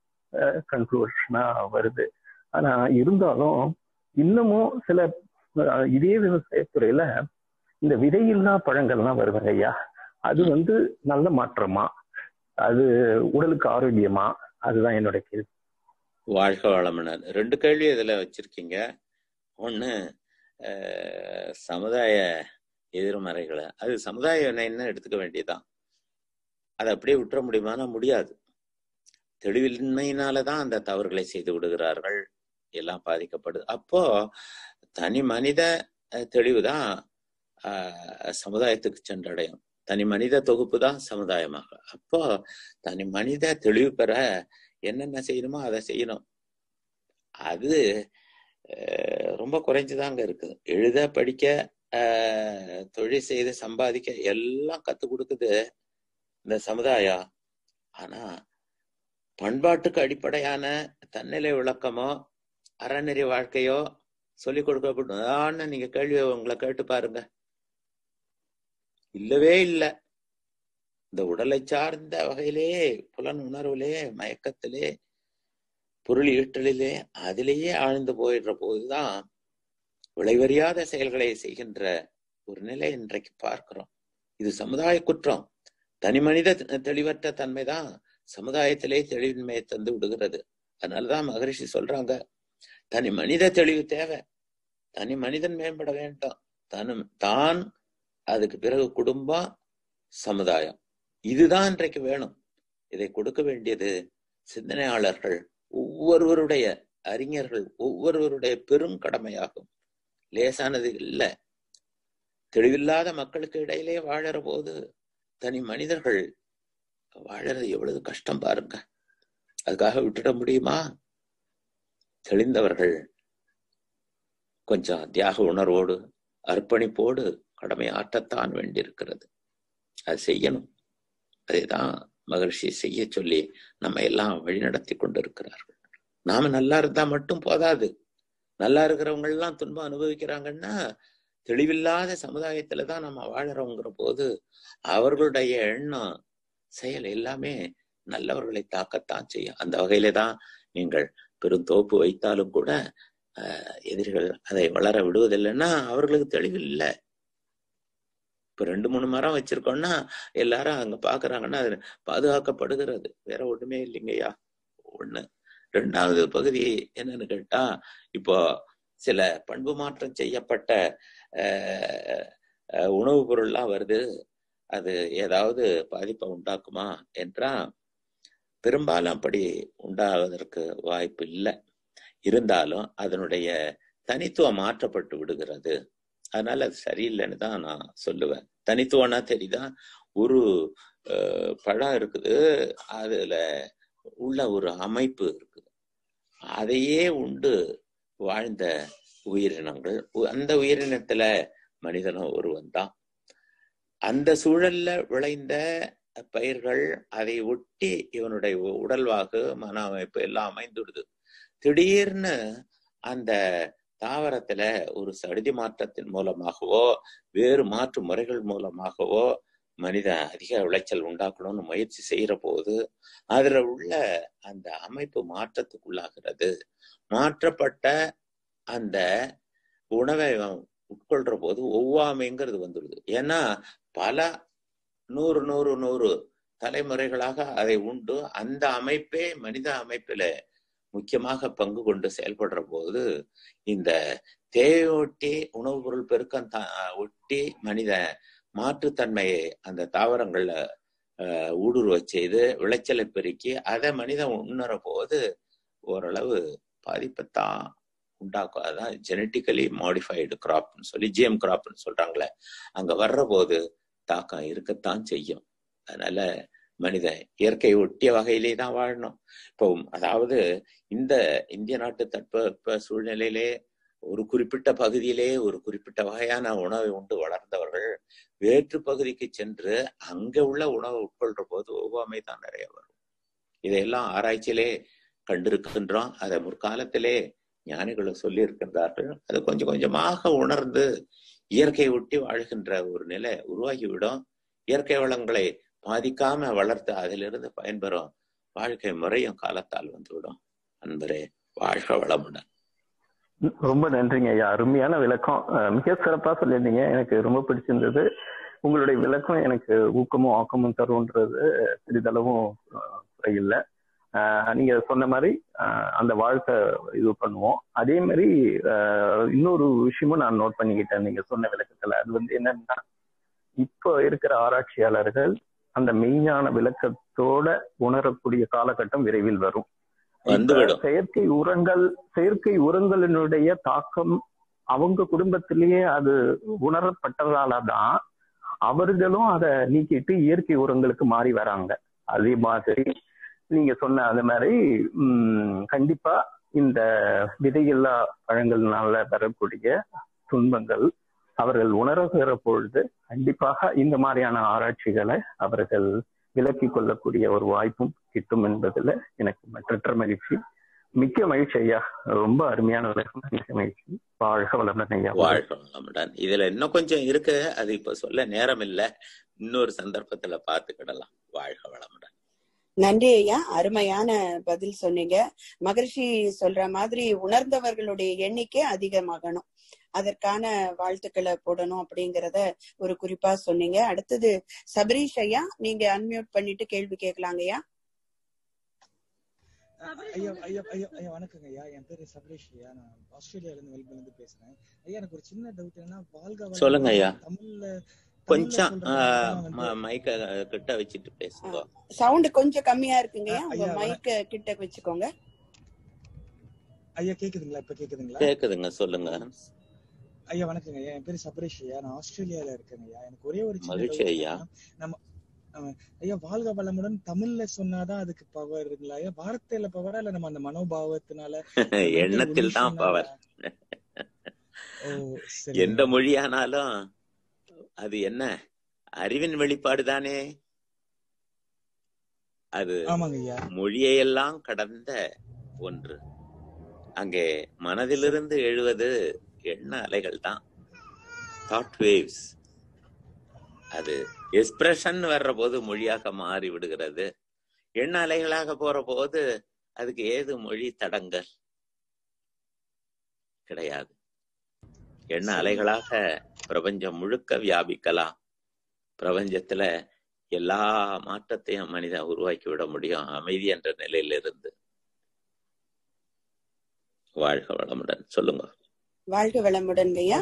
கன்க்ளூஷனா வருது ஆனா இருந்தாலும் இன்னமும் சில அஹ், இதே விவசாயத்துறையில இந்த விதையில்லா பழங்கள்லாம் வருதுங்க ஐயா அது வந்து நல்ல மாற்றமா அது உடலுக்கு ஆரோக்கியமா அதுதான் என்னோட கேள்வி வாழ்க வளமுடன் ரெண்டு கேள்வி இதுல வச்சிருக்கீங்க ஒண்ணு அஹ், சமுதாய எதிர்மறைகளை அது சமுதாய வினைன்னு எடுத்துக்க வேண்டியதுதான் அதை அப்படியே விட்டுற முடியுமானா முடியாது தெளிவின்மையினாலதான் அந்த தவறுகளை செய்து விடுகிறார்கள் எல்லாம் பாதிக்கப்படுது அப்போ தனி மனித அஹ், தெளிவுதான் ஆஹ், சமுதாயத்துக்கு சென்றடையும் தனி மனித தொகுப்பு தான் சமுதாயமாக அப்போ தனி மனித தெளிவு பெற என்னென்ன செய்யணுமோ அதை செய்யணும் அது அஹ், ரொம்ப குறைஞ்சுதாங்க இருக்குது எழுத படிக்க ஆஹ், தொழில் செய்து சம்பாதிக்க எல்லாம் கத்து கொடுக்குது இந்த சமுதாயம் ஆனா பண்பாட்டுக்கு அடிப்படையான தன்னிலை விளக்கமோ அறநெறி வாழ்க்கையோ சொல்லிக் கொடுக்கப்படும் நீங்க கேள்வி உங்களை கேட்டு பாருங்க இல்லவே இல்லை இந்த உடலை சார்ந்த வகையிலே புலன் உணர்விலே மயக்கத்திலே பொருள் ஈட்டலிலே அதிலேயே ஆழ்ந்து போயிடுற போதுதான் விளைவறியாத செயல்களை செய்கின்ற ஒரு நிலை இன்றைக்கு பார்க்கிறோம் இது சமுதாய குற்றம் தனி மனித தெளிவற்ற தன்மைதான் சமுதாயத்திலே தெளிவின்மையை தந்து விடுகிறது அதனாலதான் மகரிஷி சொல்றாங்க தனி மனித தெளிவு தேவை தனி மனிதன் மேம்பட வேண்டும் தனு தான் அதுக்கு பிறகு குடும்பம் சமுதாயம் இதுதான் இன்றைக்கு வேணும் இதை கொடுக்க வேண்டியது சிந்தனையாளர்கள் ஒவ்வொருவருடைய அறிஞர்கள் ஒவ்வொருவருடைய பெரும் கடமையாகும் லேசானது இல்லை தெளிவில்லாத மக்களுக்கு இடையிலே வாழற போது தனி மனிதர்கள் வாழறது எவ்வளவு கஷ்டம் பாருங்க அதுக்காக விட்டுட முடியுமா தெளிந்தவர்கள் கொஞ்சம் தியாக உணர்வோடு அர்ப்பணிப்போடு கடமை ஆற்றத்தான் வேண்டியிருக்கிறது அது செய்யணும் அதேதான் மகிழ்ச்சி செய்ய சொல்லி நம்ம எல்லாம் வழிநடத்தி கொண்டிருக்கிறார்கள் நாம நல்லா இருந்தா மட்டும் போதாது நல்லா இருக்கிறவங்க எல்லாம் துன்பம் அனுபவிக்கிறாங்கன்னா தெளிவில்லாத சமுதாயத்துல தான் நம்ம வாழறோங்கிற போது அவர்களுடைய எண்ணம் செயல் எல்லாமே நல்லவர்களை தாக்கத்தான் செய்யும் அந்த வகையில தான் நீங்கள் பெருந்தோப்பு வைத்தாலும் கூட ஆஹ் எதிரிகள் அதை வளர விடுவதில்லைன்னா அவர்களுக்கு தெளிவு இல்லை இப்ப ரெண்டு மூணு மரம் வச்சிருக்கோம்னா எல்லாரும் அங்க பாக்குறாங்கன்னா அது பாதுகாக்கப்படுகிறது வேற ஒண்ணுமே இல்லைங்கய்யா ஒண்ணு ரெண்டாவது பகுதி என்னன்னு கேட்டா இப்போ சில பண்பு மாற்றம் செய்யப்பட்ட ஆஹ் ஆஹ் உணவுப் பொருள்லாம் வருது அது ஏதாவது பாதிப்பை உண்டாக்குமா என்றா பெரும்பாலும் அப்படி உண்டாவதற்கு வாய்ப்பு இல்லை இருந்தாலும் அதனுடைய தனித்துவம் மாற்றப்பட்டு விடுகிறது அதனால அது சரியில்லைன்னு தான் நான் சொல்லுவேன் தனித்துவம்னா தெரியுதா ஒரு அஹ், பழம் இருக்குது அதுல உள்ள ஒரு அமைப்பு இருக்குது அதையே உண்டு வாழ்ந்த உயிரினங்கள் உ- அந்த உயிரினத்துல மனிதனும் ஒருவன் தான் அந்த சூழல்ல விளைந்த பயிர்கள் அதை ஒட்டி இவனுடைய உ- உடல்வாகு மன அமைப்பு எல்லாம் அமைந்துடுது திடீர்னு அந்த தாவரத்துல ஒரு சடுதி மாற்றத்தின் மூலமாகவோ வேறு மாற்று முறைகள் மூலமாகவோ மனிதன் அதிக விளைச்சல் உண்டாக்கணும்னு முயற்சி செய்யற போது அதுல உள்ள அந்த அமைப்பு மாற்றத்துக்குள்ளாகிறது மாற்றப்பட்ட அந்த உணவை அவன் உட்கொள்ற போது ஒவ்வாமைங்கிறது வந்துடுது ஏன்னா பல நூறு நூறு நூறு தலைமுறைகளாக அதை உண்டு அந்த அமைப்பே மனித அமைப்பில முக்கியமாக பங்கு கொண்டு செயல்படுற போது இந்த தேவையொட்டி உணவுப் பொருள் பெருக்கம் தா- ஒட்டி மனித மாற்றுத்தன்மையை அந்த தாவரங்கள்ல ஆஹ், ஊடுருவ செய்து விளைச்சலை பெருக்கி அதை மனிதன் உணர போது ஓரளவு பாதிப்பைத்தான் உண்டாக்கும் அதான் ஜெனட்டிக்கலி மாடிஃபைடு கிராப்னு சொல்லி ஜிஎம் கிராப்னு சொல்றாங்களே அங்க வர்ற போது தாக்கம் இருக்கத்தான் செய்யும் அதனால மனிதன் இயற்கை ஒட்டிய வகையிலே தான் வாழணும் இப்போ அதாவது இந்த இந்திய நாட்டு தட்பவெப்ப சூழ்நிலையிலே ஒரு குறிப்பிட்ட பகுதியிலே ஒரு குறிப்பிட்ட வகையான உணவை உண்டு வளர்ந்தவர்கள் வேற்று பகுதிக்கு சென்று அங்க உள்ள உணவை உட்கொள்ற போது ஒவ்வாமை தான் நிறைய வரும் இதையெல்லாம் ஆராய்ச்சியிலே கண்டிருக்கின்றோம் அதை முற்காலத்திலே ஞானிகளும் சொல்லி இருக்கின்றார்கள் அது கொஞ்சம் கொஞ்சமாக உணர்ந்து இயற்கை ஒட்டி வாழ்கின்ற ஒரு நிலை உருவாகிவிடும் இயற்கை வளங்களை பாதிக்காம வளர்த்து அதிலிருந்து பயன்பெறும் வாழ்க்கை முறையும் காலத்தால் வந்துவிடும் அன்பரே வாழ்க வளமுடன் ரொம்ப நன்றிங்க ஐயா அருமையான விளக்கம் அஹ் மிக சிறப்பா சொல்லியிருந்தீங்க எனக்கு ரொம்ப பிடிச்சிருந்தது உங்களுடைய விளக்கம் எனக்கு ஊக்கமும் ஆக்கமும் தரும்ன்றது சிறிதளவும் அஹ், குறையில்லை அஹ், நீங்க சொன்ன மாதிரி அஹ், அந்த வாழ்க்கை இது பண்ணுவோம் அதே மாதிரி அஹ், இன்னொரு விஷயமும் நான் நோட் பண்ணிக்கிட்டேன் நீங்க சொன்ன விளக்கத்துல அது வந்து என்னன்னா இப்போ இருக்கிற ஆராய்ச்சியாளர்கள் அந்த மெய்ஞான விளக்கத்தோட உணரக்கூடிய காலகட்டம் விரைவில் வரும் இப்ப வந்துவிடும் செயற்கை உரங்கள் செயற்கை உரங்களினுடைய தாக்கம் அவங்க குடும்பத்திலேயே அது உணரப்பட்டதால தான் அவர்களும் அதை நீக்கிட்டு இயற்கை உரங்களுக்கு மாறி வராங்க அதே மாதிரி நீங்க சொன்ன அந்த மாதிரி உம் கண்டிப்பா இந்த விதையில்லா பழங்கள்னால வரக்கூடிய துன்பங்கள் அவர்கள் உணர்கிற பொழுது கண்டிப்பாக இந்த மாதிரியான ஆராய்ச்சிகளை அவர்கள் விலக்கிக் கொள்ளக்கூடிய ஒரு வாய்ப்பும் கிட்டும் என்பதுல எனக்கு மற்றற்ற மகிழ்ச்சி மிக்க மகிழ்ச்சி ஐயா ரொம்ப அருமையான விளக்கம் மிக்க மகிழ்ச்சி வாழ்க வளமுடன் ஐயா வாழ்க வளமுடன் இதுல இன்னும் கொஞ்சம் இருக்கு அது இப்ப சொல்ல நேரம் இல்ல இன்னொரு சந்தர்ப்பத்துல பார்த்துக்கிடலாம் வாழ்க வளமுடன் நன்றி ஐயா அருமையான பதில் சொன்னீங்க மகரிஷி சொல்ற மாதிரி உணர்ந்தவர்களுடைய எண்ணிக்கை அதிகமாகணும் அதற்கான வாழ்த்துக்களை போடணும் அப்படிங்கறத ஒரு குறிப்பா சொன்னீங்க அடுத்தது சபரீஷ் ஐயா நீங்க அன்மியூட் பண்ணிட்டு கேள்வி கேட்கலாங்க ஐயா ஐயா ஐயா ஐயா ஐயா வணக்கங்க ஐயா என் பேரு சபரேஷ் ஐயா நான் ஆஸ்திரேலியால இருந்து மெல்பர்ன்ல இருந்து பேசுறேன் ஐயா எனக்கு ஒரு சின்ன டவுட் என்னன்னா வாழ்க சொல்லுங்க வளமுடன் ஐயா தமிழ்ல தமிழ்ல கொஞ்சம் சொல்றதுனாலதான் வந்து மைக்க கிட்ட வச்சுட்டு பேசுங்க சவுண்ட் கொஞ்சம் கம்மியா இருக்குங்கய்யா அஹ் உங்க ஐயா வண மைக்க கிட்ட வச்சுக்கோங்க ஐயா கேக்குதுங்களா இப்ப கேக்குதுங்களா கேக்குதுங்க சொல்லுங்க ஐயா வணக்கங்க ஐயா என் பேரு சபரேஷ் ஐயா நான் ஆஸ்திரேலியால இருக்கேங்க ஐயா எனக்கு ஒரே ஒரு சின்ன மகிழ்ச்சி டவுட் ஐயா என்னன்னா நம்ம அஹ், ஐயா வாழ்க வளமுடன் தமிழ்ல சொன்னாதான் அதுக்கு பவர்ங்களா ஐயா வார்த்தையில பவரா இல்ல நம்ம அந்த மனோபாவத்தினால அந்த மென்டல் எண்ணத்தில் தான் உன்னிஷனால பவர் ஓ எந்த சரிங்க மொழியானாலும் அது என்ன அறிவின் வெளிப்பாடு தானே அது ஆமாங்க ஐயா மொழியையெல்லாம் கடந்த ஒன்று அங்கே மனதிலிருந்து எழுவது எண்ண அலைகள் தான் தாட் வேவ்ஸ் அது எக்ஸ்பிரஷன் வர்ற போது மொழியாக மாறி விடுகிறது எண்ண அலைகளாக போற போது அதுக்கு ஏது மொழி தடங்கல் கிடையாது எண்ண சரி அலைகளாக பிரபஞ்சம் முழுக்க வியாபிக்கலாம் பிரபஞ்சத்துல எல்லா மாற்றத்தையும் மனிதன் உருவாக்கி விட முடியும் அமைதி என்ற நிலையிலிருந்து வாழ்க வளமுடன் சொல்லுங்க வாழ்க வளமுடன் ஐயா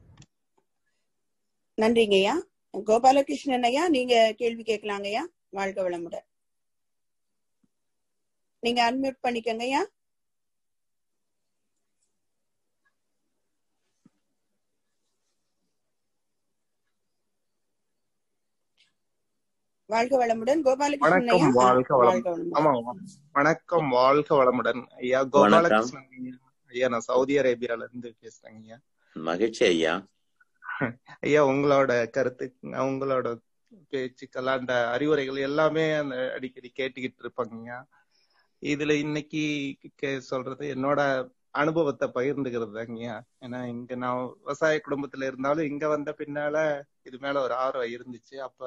நன்றிங்க ஐயா கோபாலகிருஷ்ணன் ஐயா நீங்க கேள்வி கேட்கலாங்க ஐயா வாழ்க வளமுடன் நீங்க அன்மியூட் பண்ணிக்கங்க ஐயா வாழ்க வளமுடன் கோபாலகிருஷ்ணன் ஐயா வணக்கம் ஆ, வாழ்க வாழ்க வளம் வளமுடன் ஆமா வணக்கம் வாழ்க வளமுடன் ஐயா வணக்கம் கோபாலகிருஷ்ணன் ஐயா ஐயா நான் சவுதி அரேபியால இருந்து பேசுறேங்க ஐயா மகிழ்ச்சி ஐயா ஐயா உங்களோட கருத்து உங்களோட பேச்சுக்கள் அந்த அறிவுரைகள் எல்லாமே அந்த அடிக்கடி கேட்டுக்கிட்டு இருப்பாங்க ஐயா இதுல இன்னைக்கு கே- சொல்றது என்னோட அனுபவத்தை பகிர்ந்துக்கிறது ஐயா ஏன்னா இங்க நான் விவசாய குடும்பத்துல இருந்தாலும் இங்க வந்த பின்னால இது மேல ஒரு ஆர்வம் இருந்துச்சு அப்ப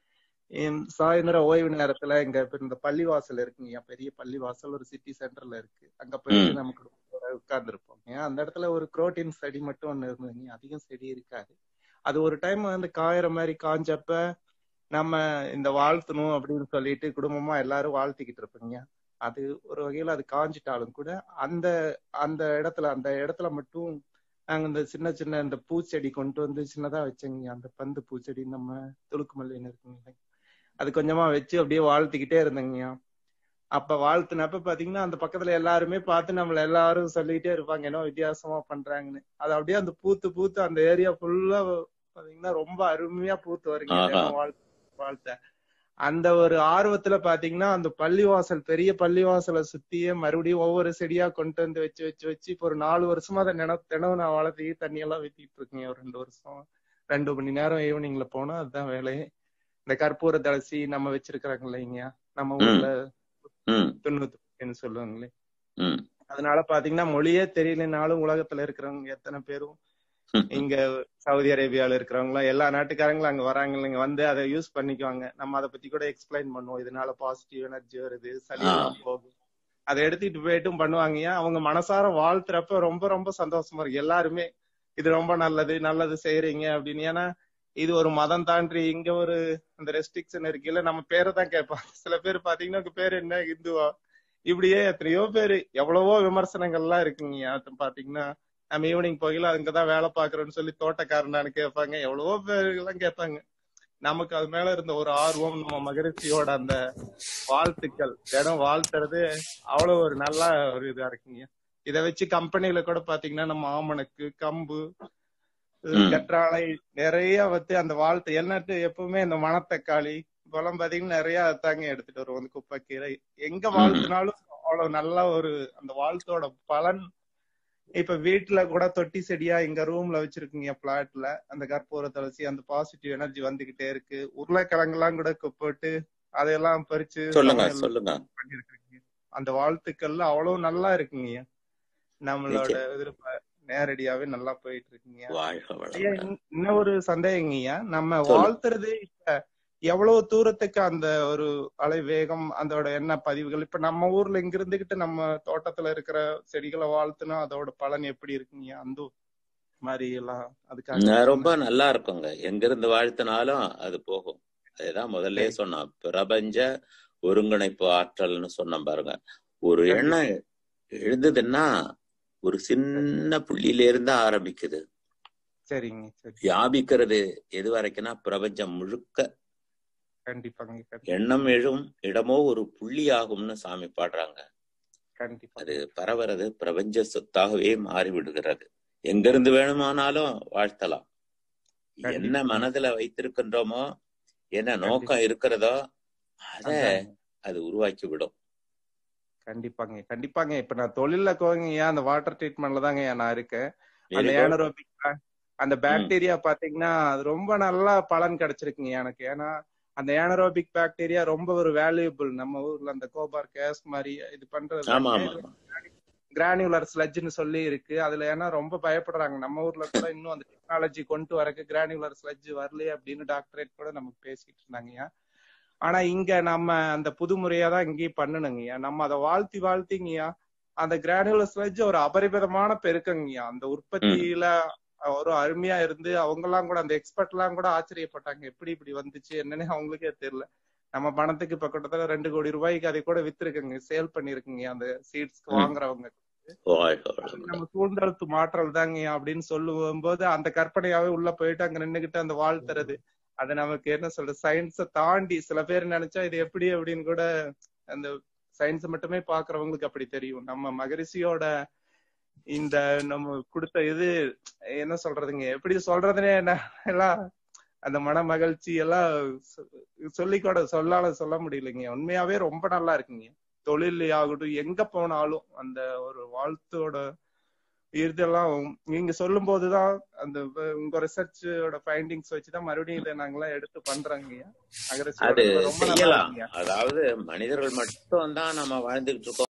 என் சாயந்தரம் ஓய்வு நேரத்துல இங்க இப்ப இந்த பள்ளிவாசல் இருக்குங்கய்யா பெரிய பள்ளிவாசல் ஒரு சிட்டி சென்டர்ல இருக்கு அங்க போயிட்டு ம் நம்ம குடும்பத்தோட உட்கார்ந்து இருப்போங்க அந்த இடத்துல ஒரு குரோட்டின் செடி மட்டும் ஒண்ணு இருந்ததுங்க அதிகம் செடி இருக்காது அது ஒரு டைம் வந்து காயற மாதிரி காஞ்சப்ப நம்ம இந்த வாழ்த்தணும் அப்படின்னு சொல்லிட்டு குடும்பமா எல்லாரும் வாழ்த்திக்கிட்டு இருப்பீங்க அது ஒரு வகையில அது காஞ்சிட்டாலும் கூட அந்த அந்த இடத்துல அந்த இடத்துல மட்டும் நாங்க இந்த சின்ன சின்ன இந்த பூச்செடி கொண்டு வந்து சின்னதா வச்சோங்க அந்த பந்து பூச்செடி நம்ம துளுக்கு மல்லின்னு இருக்குங்க அது கொஞ்சமா வச்சு அப்படியே வாழ்த்திக்கிட்டே இருந்தேங்கய்யா அப்ப வாழ்த்துனப்ப பாத்தீங்கன்னா அந்த பக்கத்துல எல்லாருமே பார்த்து நம்மள எல்லாரும் சொல்லிக்கிட்டே இருப்பாங்க என்ன வித்தியாசமா பண்றாங்கன்னு அது அப்படியே அந்த பூத்து பூத்து அந்த ஏரியா ஃபுல்லா பாத்தீங்கன்னா ரொம்ப அருமையா பூத்து வருங்க ஆஹா தினம் வாழ்த்து வாழ்த்த அந்த ஒரு ஆர்வத்துல பாத்தீங்கன்னா அந்த பள்ளிவாசல் பெரிய பள்ளிவாசலை சுத்தியே மறுபடியும் ஒவ்வொரு செடியா கொண்டு வந்து வச்சு வச்சு வச்சு இப்போ ஒரு நாலு வருஷமா அதை நின தினம் நான் வளர்த்தி தண்ணி எல்லாம் ஊத்திட்டு இருக்கேன் ஒரு ரெண்டு வருஷம் ரெண்டு மணி நேரம் ஈவினிங்ல போனா அதுதான் வேலையே இந்த கற்பூர தலசி நம்ம வச்சிருக்கிறாங்க இல்லைங்க நம்ம ம் ஊர்ல ம் துண்ணூத்துன்னு சொல்லுவாங்களே ம் அதனால பாத்தீங்கன்னா மொழியே தெரியலனாலும் உலகத்துல இருக்கிறவங்க எத்தனை பேரும் இங்க சவுதி அரேபியால இருக்கிறவங்க எல்லா நாட்டுக்காரங்களும் அங்க வராங்க இல்லைங்க வந்து அதை யூஸ் பண்ணிக்குவாங்க நம்ம அதை பத்தி கூட எக்ஸ்பிளைன் பண்ணுவோம் இதனால பாசிட்டிவ் எனர்ஜி வருது சளி ஆ எல்லாம் போகும் அதை எடுத்துட்டு போயிட்டும் பண்ணுவாங்க அவங்க மனசார வாழ்த்துறப்ப ரொம்ப ரொம்ப சந்தோஷமா இருக்கு எல்லாருமே இது ரொம்ப நல்லது நல்லது செய்யறீங்க அப்படின்னு ஏன்னா இது ஒரு மதம் தாண்டி இங்க ஒரு அந்த ரெஸ்ட்ரிக்ஷன் இருக்குல்ல நம்ம பேரை தான் கேட்பாங்க சில பேர் பாத்தீங்கன்னா உங்க பேர் என்ன இந்துவா இப்படியே எத்தனையோ பேரு எவ்வளவோ விமர்சனங்கள்லாம் இருக்குங்க அது பாத்தீங்கன்னா நம்ம ஈவினிங் போகல அங்கதான் வேலை பாக்குறோம்னு சொல்லி தோட்டக்காரனான்னு கேட்பாங்க எவ்வளவோ பேர்கள்லாம் கேட்பாங்க நமக்கு அது மேல இருந்த ஒரு ஆர்வம் நம்ம மகிழ்ச்சியோட அந்த வாழ்த்துக்கள் தினம் வாழ்த்துறது அவ்வளவு ஒரு நல்ல ஒரு இதா இருக்குங்க இதை வச்சு கம்பெனில கூட பாத்தீங்கன்னா நம்ம ஆமணக்கு கம்பு ம் கற்றாழை நிறைய வந்து அந்த வாழ்த்து என்னட்டு எப்பவுமே இந்த மணத்தக்காளி இப்பெல்லாம் பாத்தீங்கன்னா நிறைய தாங்க எடுத்துட்டு வருவோம் அந்த குப்பைக்கீரை எங்க ம் வாழ்த்துனாலும் அவ்வளவு நல்ல ஒரு அந்த வாழ்த்தோட பலன் இப்ப வீட்டுல கூட தொட்டி செடியா எங்க ரூம்ல வச்சிருக்கீங்க பிளாட்ல அந்த கற்பூர துளசி அந்த பாசிட்டிவ் எனர்ஜி வந்துகிட்டே இருக்கு உருளைக்கிழங்கெல்லாம் கூட போட்டு அதையெல்லாம் பறிச்சு சொல்லுங்க சமையல் சொல்லுங்க பண்ணிருக்கீங்க அந்த வாழ்த்துக்கள்ல அவ்வளவு நல்லா இருக்குங்க நம்மளோட நிச்சயம் விருப்ப நேரடியாவே நல்லா போயிட்டு இருக்குங்க வாழ்க ஐயா வளமுடன் இன்ன- இன்னும் ஒரு சந்தேகங்கய்யா நம்ம சொல்லு வாழ்த்துறது இப்ப எவ்வளவு தூரத்துக்கு அந்த ஒரு அலை வேகம் அதோட என்ன பதிவுகள் இப்ப நம்ம ஊர்ல இங்க இருந்துகிட்டு நம்ம தோட்டத்துல இருக்கிற செடிகளை வாழ்த்துனா அதோட பலன் எப்படி இருக்குங்க அந்த மாதிரி எல்லாம் அதுக்காக நான் ஒரு ரொம்ப சின்ன நல்லா இருக்குங்க எங்கிருந்து வாழ்த்தினாலும் அது போகும் அதுதான் முதல்லயே சரி சொன்னோம் பிரபஞ்ச ஒருங்கிணைப்பு ஆற்றல்னு சொன்னோம் பாருங்க ஒரு கண்டிப்பா எண்ணம் எழுந்ததுன்னா ஒரு சின்ன புள்ளியில இருந்து ஆரம்பிக்குது சரிங்க சரி வியாபிக்கிறது எது வரைக்கும்னா பிரபஞ்சம் முழுக்க கண்டிப்பாங்க கண்டிப்பா எண்ணம் எழும் இடமோ ஒரு புள்ளி ஆகும்னு சாமி பாடுறாங்க கண்டிப்பா அது பரவுறது பிரபஞ்ச சொத்தாகவே மாறி விடுகிறது எங்கிருந்து வேணுமானாலும் வாழ்த்தலாம் என்ன கண்டிப்பா மனதுல வைத்திருக்கின்றோமோ என்ன கண்டிப்பா நோக்கம் இருக்கிறதோ அத அதாங்க அது உருவாக்கி விடும் கண்டிப்பாங்க கண்டிப்பாங்க இப்ப நான் தொழில்ல கோங்கய்யா அந்த வாட்டர் ட்ரீட்மெண்ட்ல தாங்க நான் இருக்கேன் அந்த வெரி குட் ஏனரோபிக் அந்த ம் பாக்டீரியா பாத்தீங்கன்னா அது ரொம்ப நல்லா பலன் கிடைச்சிருக்குங்க எனக்கு ஏன்னா அந்த ஏனரோபிக் பாக்டீரியா ரொம்ப ஒரு வேல்யூபிள் நம்ம ஊர்ல அந்த கோபார் கேஸ் மாதிரி இது பண்றது ஆமா ஆமா ஆமா கிரானுலர் ஸ்லட்ஜ்னு சொல்லி இருக்கு அதுல ஏன்னா ரொம்ப பயப்படுறாங்க நம்ம ஊர்ல கூட இன்னும் அந்த டெக்னாலஜி கொண்டு வரக்கு கிரானுலர் ஸ்லட்ஜ் வரலையே அப்படின்னு டாக்டரேட் கூட நமக்கு பேசிட்டு இருந்தாங்கய்யா ஆனா இங்க நம்ம அந்த புது முறையா தான் இங்கேயும் பண்ணணுங்கய்யா நம்ம அதை வாழ்த்தி வாழ்த்திங்கய்யா அந்த கிரானுலர் ஸ்லட்ஜ் ஒரு அபரிமிதமான பெருக்கங்கய்யா அந்த ம் உற்பத்தியில ஒரு அருமையா இருந்து அவங்க எல்லாம் கூட அந்த எக்ஸ்பர்ட் எல்லாம் கூட ஆச்சரியப்பட்டாங்க எப்படி இப்படி வந்துச்சு என்னன்னு அவங்களுக்கே தெரியல நம்ம பணத்துக்கு இப்ப கிட்டத்தட்ட ரெண்டு கோடி ரூபாய்க்கு அதை கூட வித்துருக்குங்க சேல் பண்ணிருக்குங்க அந்த சீட்ஸ்க்கு ம் வாங்குறவங்க வாழ்க அது வளமுடன் நம்ம சூழ்ந்தெழுத்து மாற்றல் தாங்க அப்படின்னு சொல்லுவோம் போது அந்த கற்பனையாவே உள்ள போயிட்டு அங்க நின்னுகிட்டு அந்த வாழ்த்துறது அது நமக்கு என்ன சொல்றது சயின்ஸ தாண்டி சில பேர் நினைச்சா இது எப்படி அப்படின்னு கூட அந்த சயின்ஸ் மட்டுமே பாக்குறவங்களுக்கு அப்படி தெரியும் நம்ம மகரிஷியோட இந்த நம்ம கொடுத்த இது என்ன சொல்றதுங்க எப்படி சொல்றதுனே என்ன எல்லாம் அந்த மன மகிழ்ச்சி எல்லாம் சொ- சொல்லி கூட சொல்லால சொல்ல முடியலைங்க உண்மையாவே ரொம்ப நல்லா இருக்குங்க தொழில் ஆகட்டும் எங்க போனாலும் அந்த ஒரு வாழ்த்தோட இதெல்லாம் நீங்க சொல்லும் போதுதான் அந்த வ- உங்க ரிசர்ச்சோட ஃபைண்டிங்ஸ் வச்சுதான் மறுபடியும் இதை நாங்கெல்லாம் எடுத்து பண்றாங்க அது அகரசியோட ரொம்ப நல்லா செய்யலாம் இருக்குங்க அதாவது மனிதர்கள் மட்டும் தான் நம்ம வாழ்ந்துகிட்டு இருக்கோம்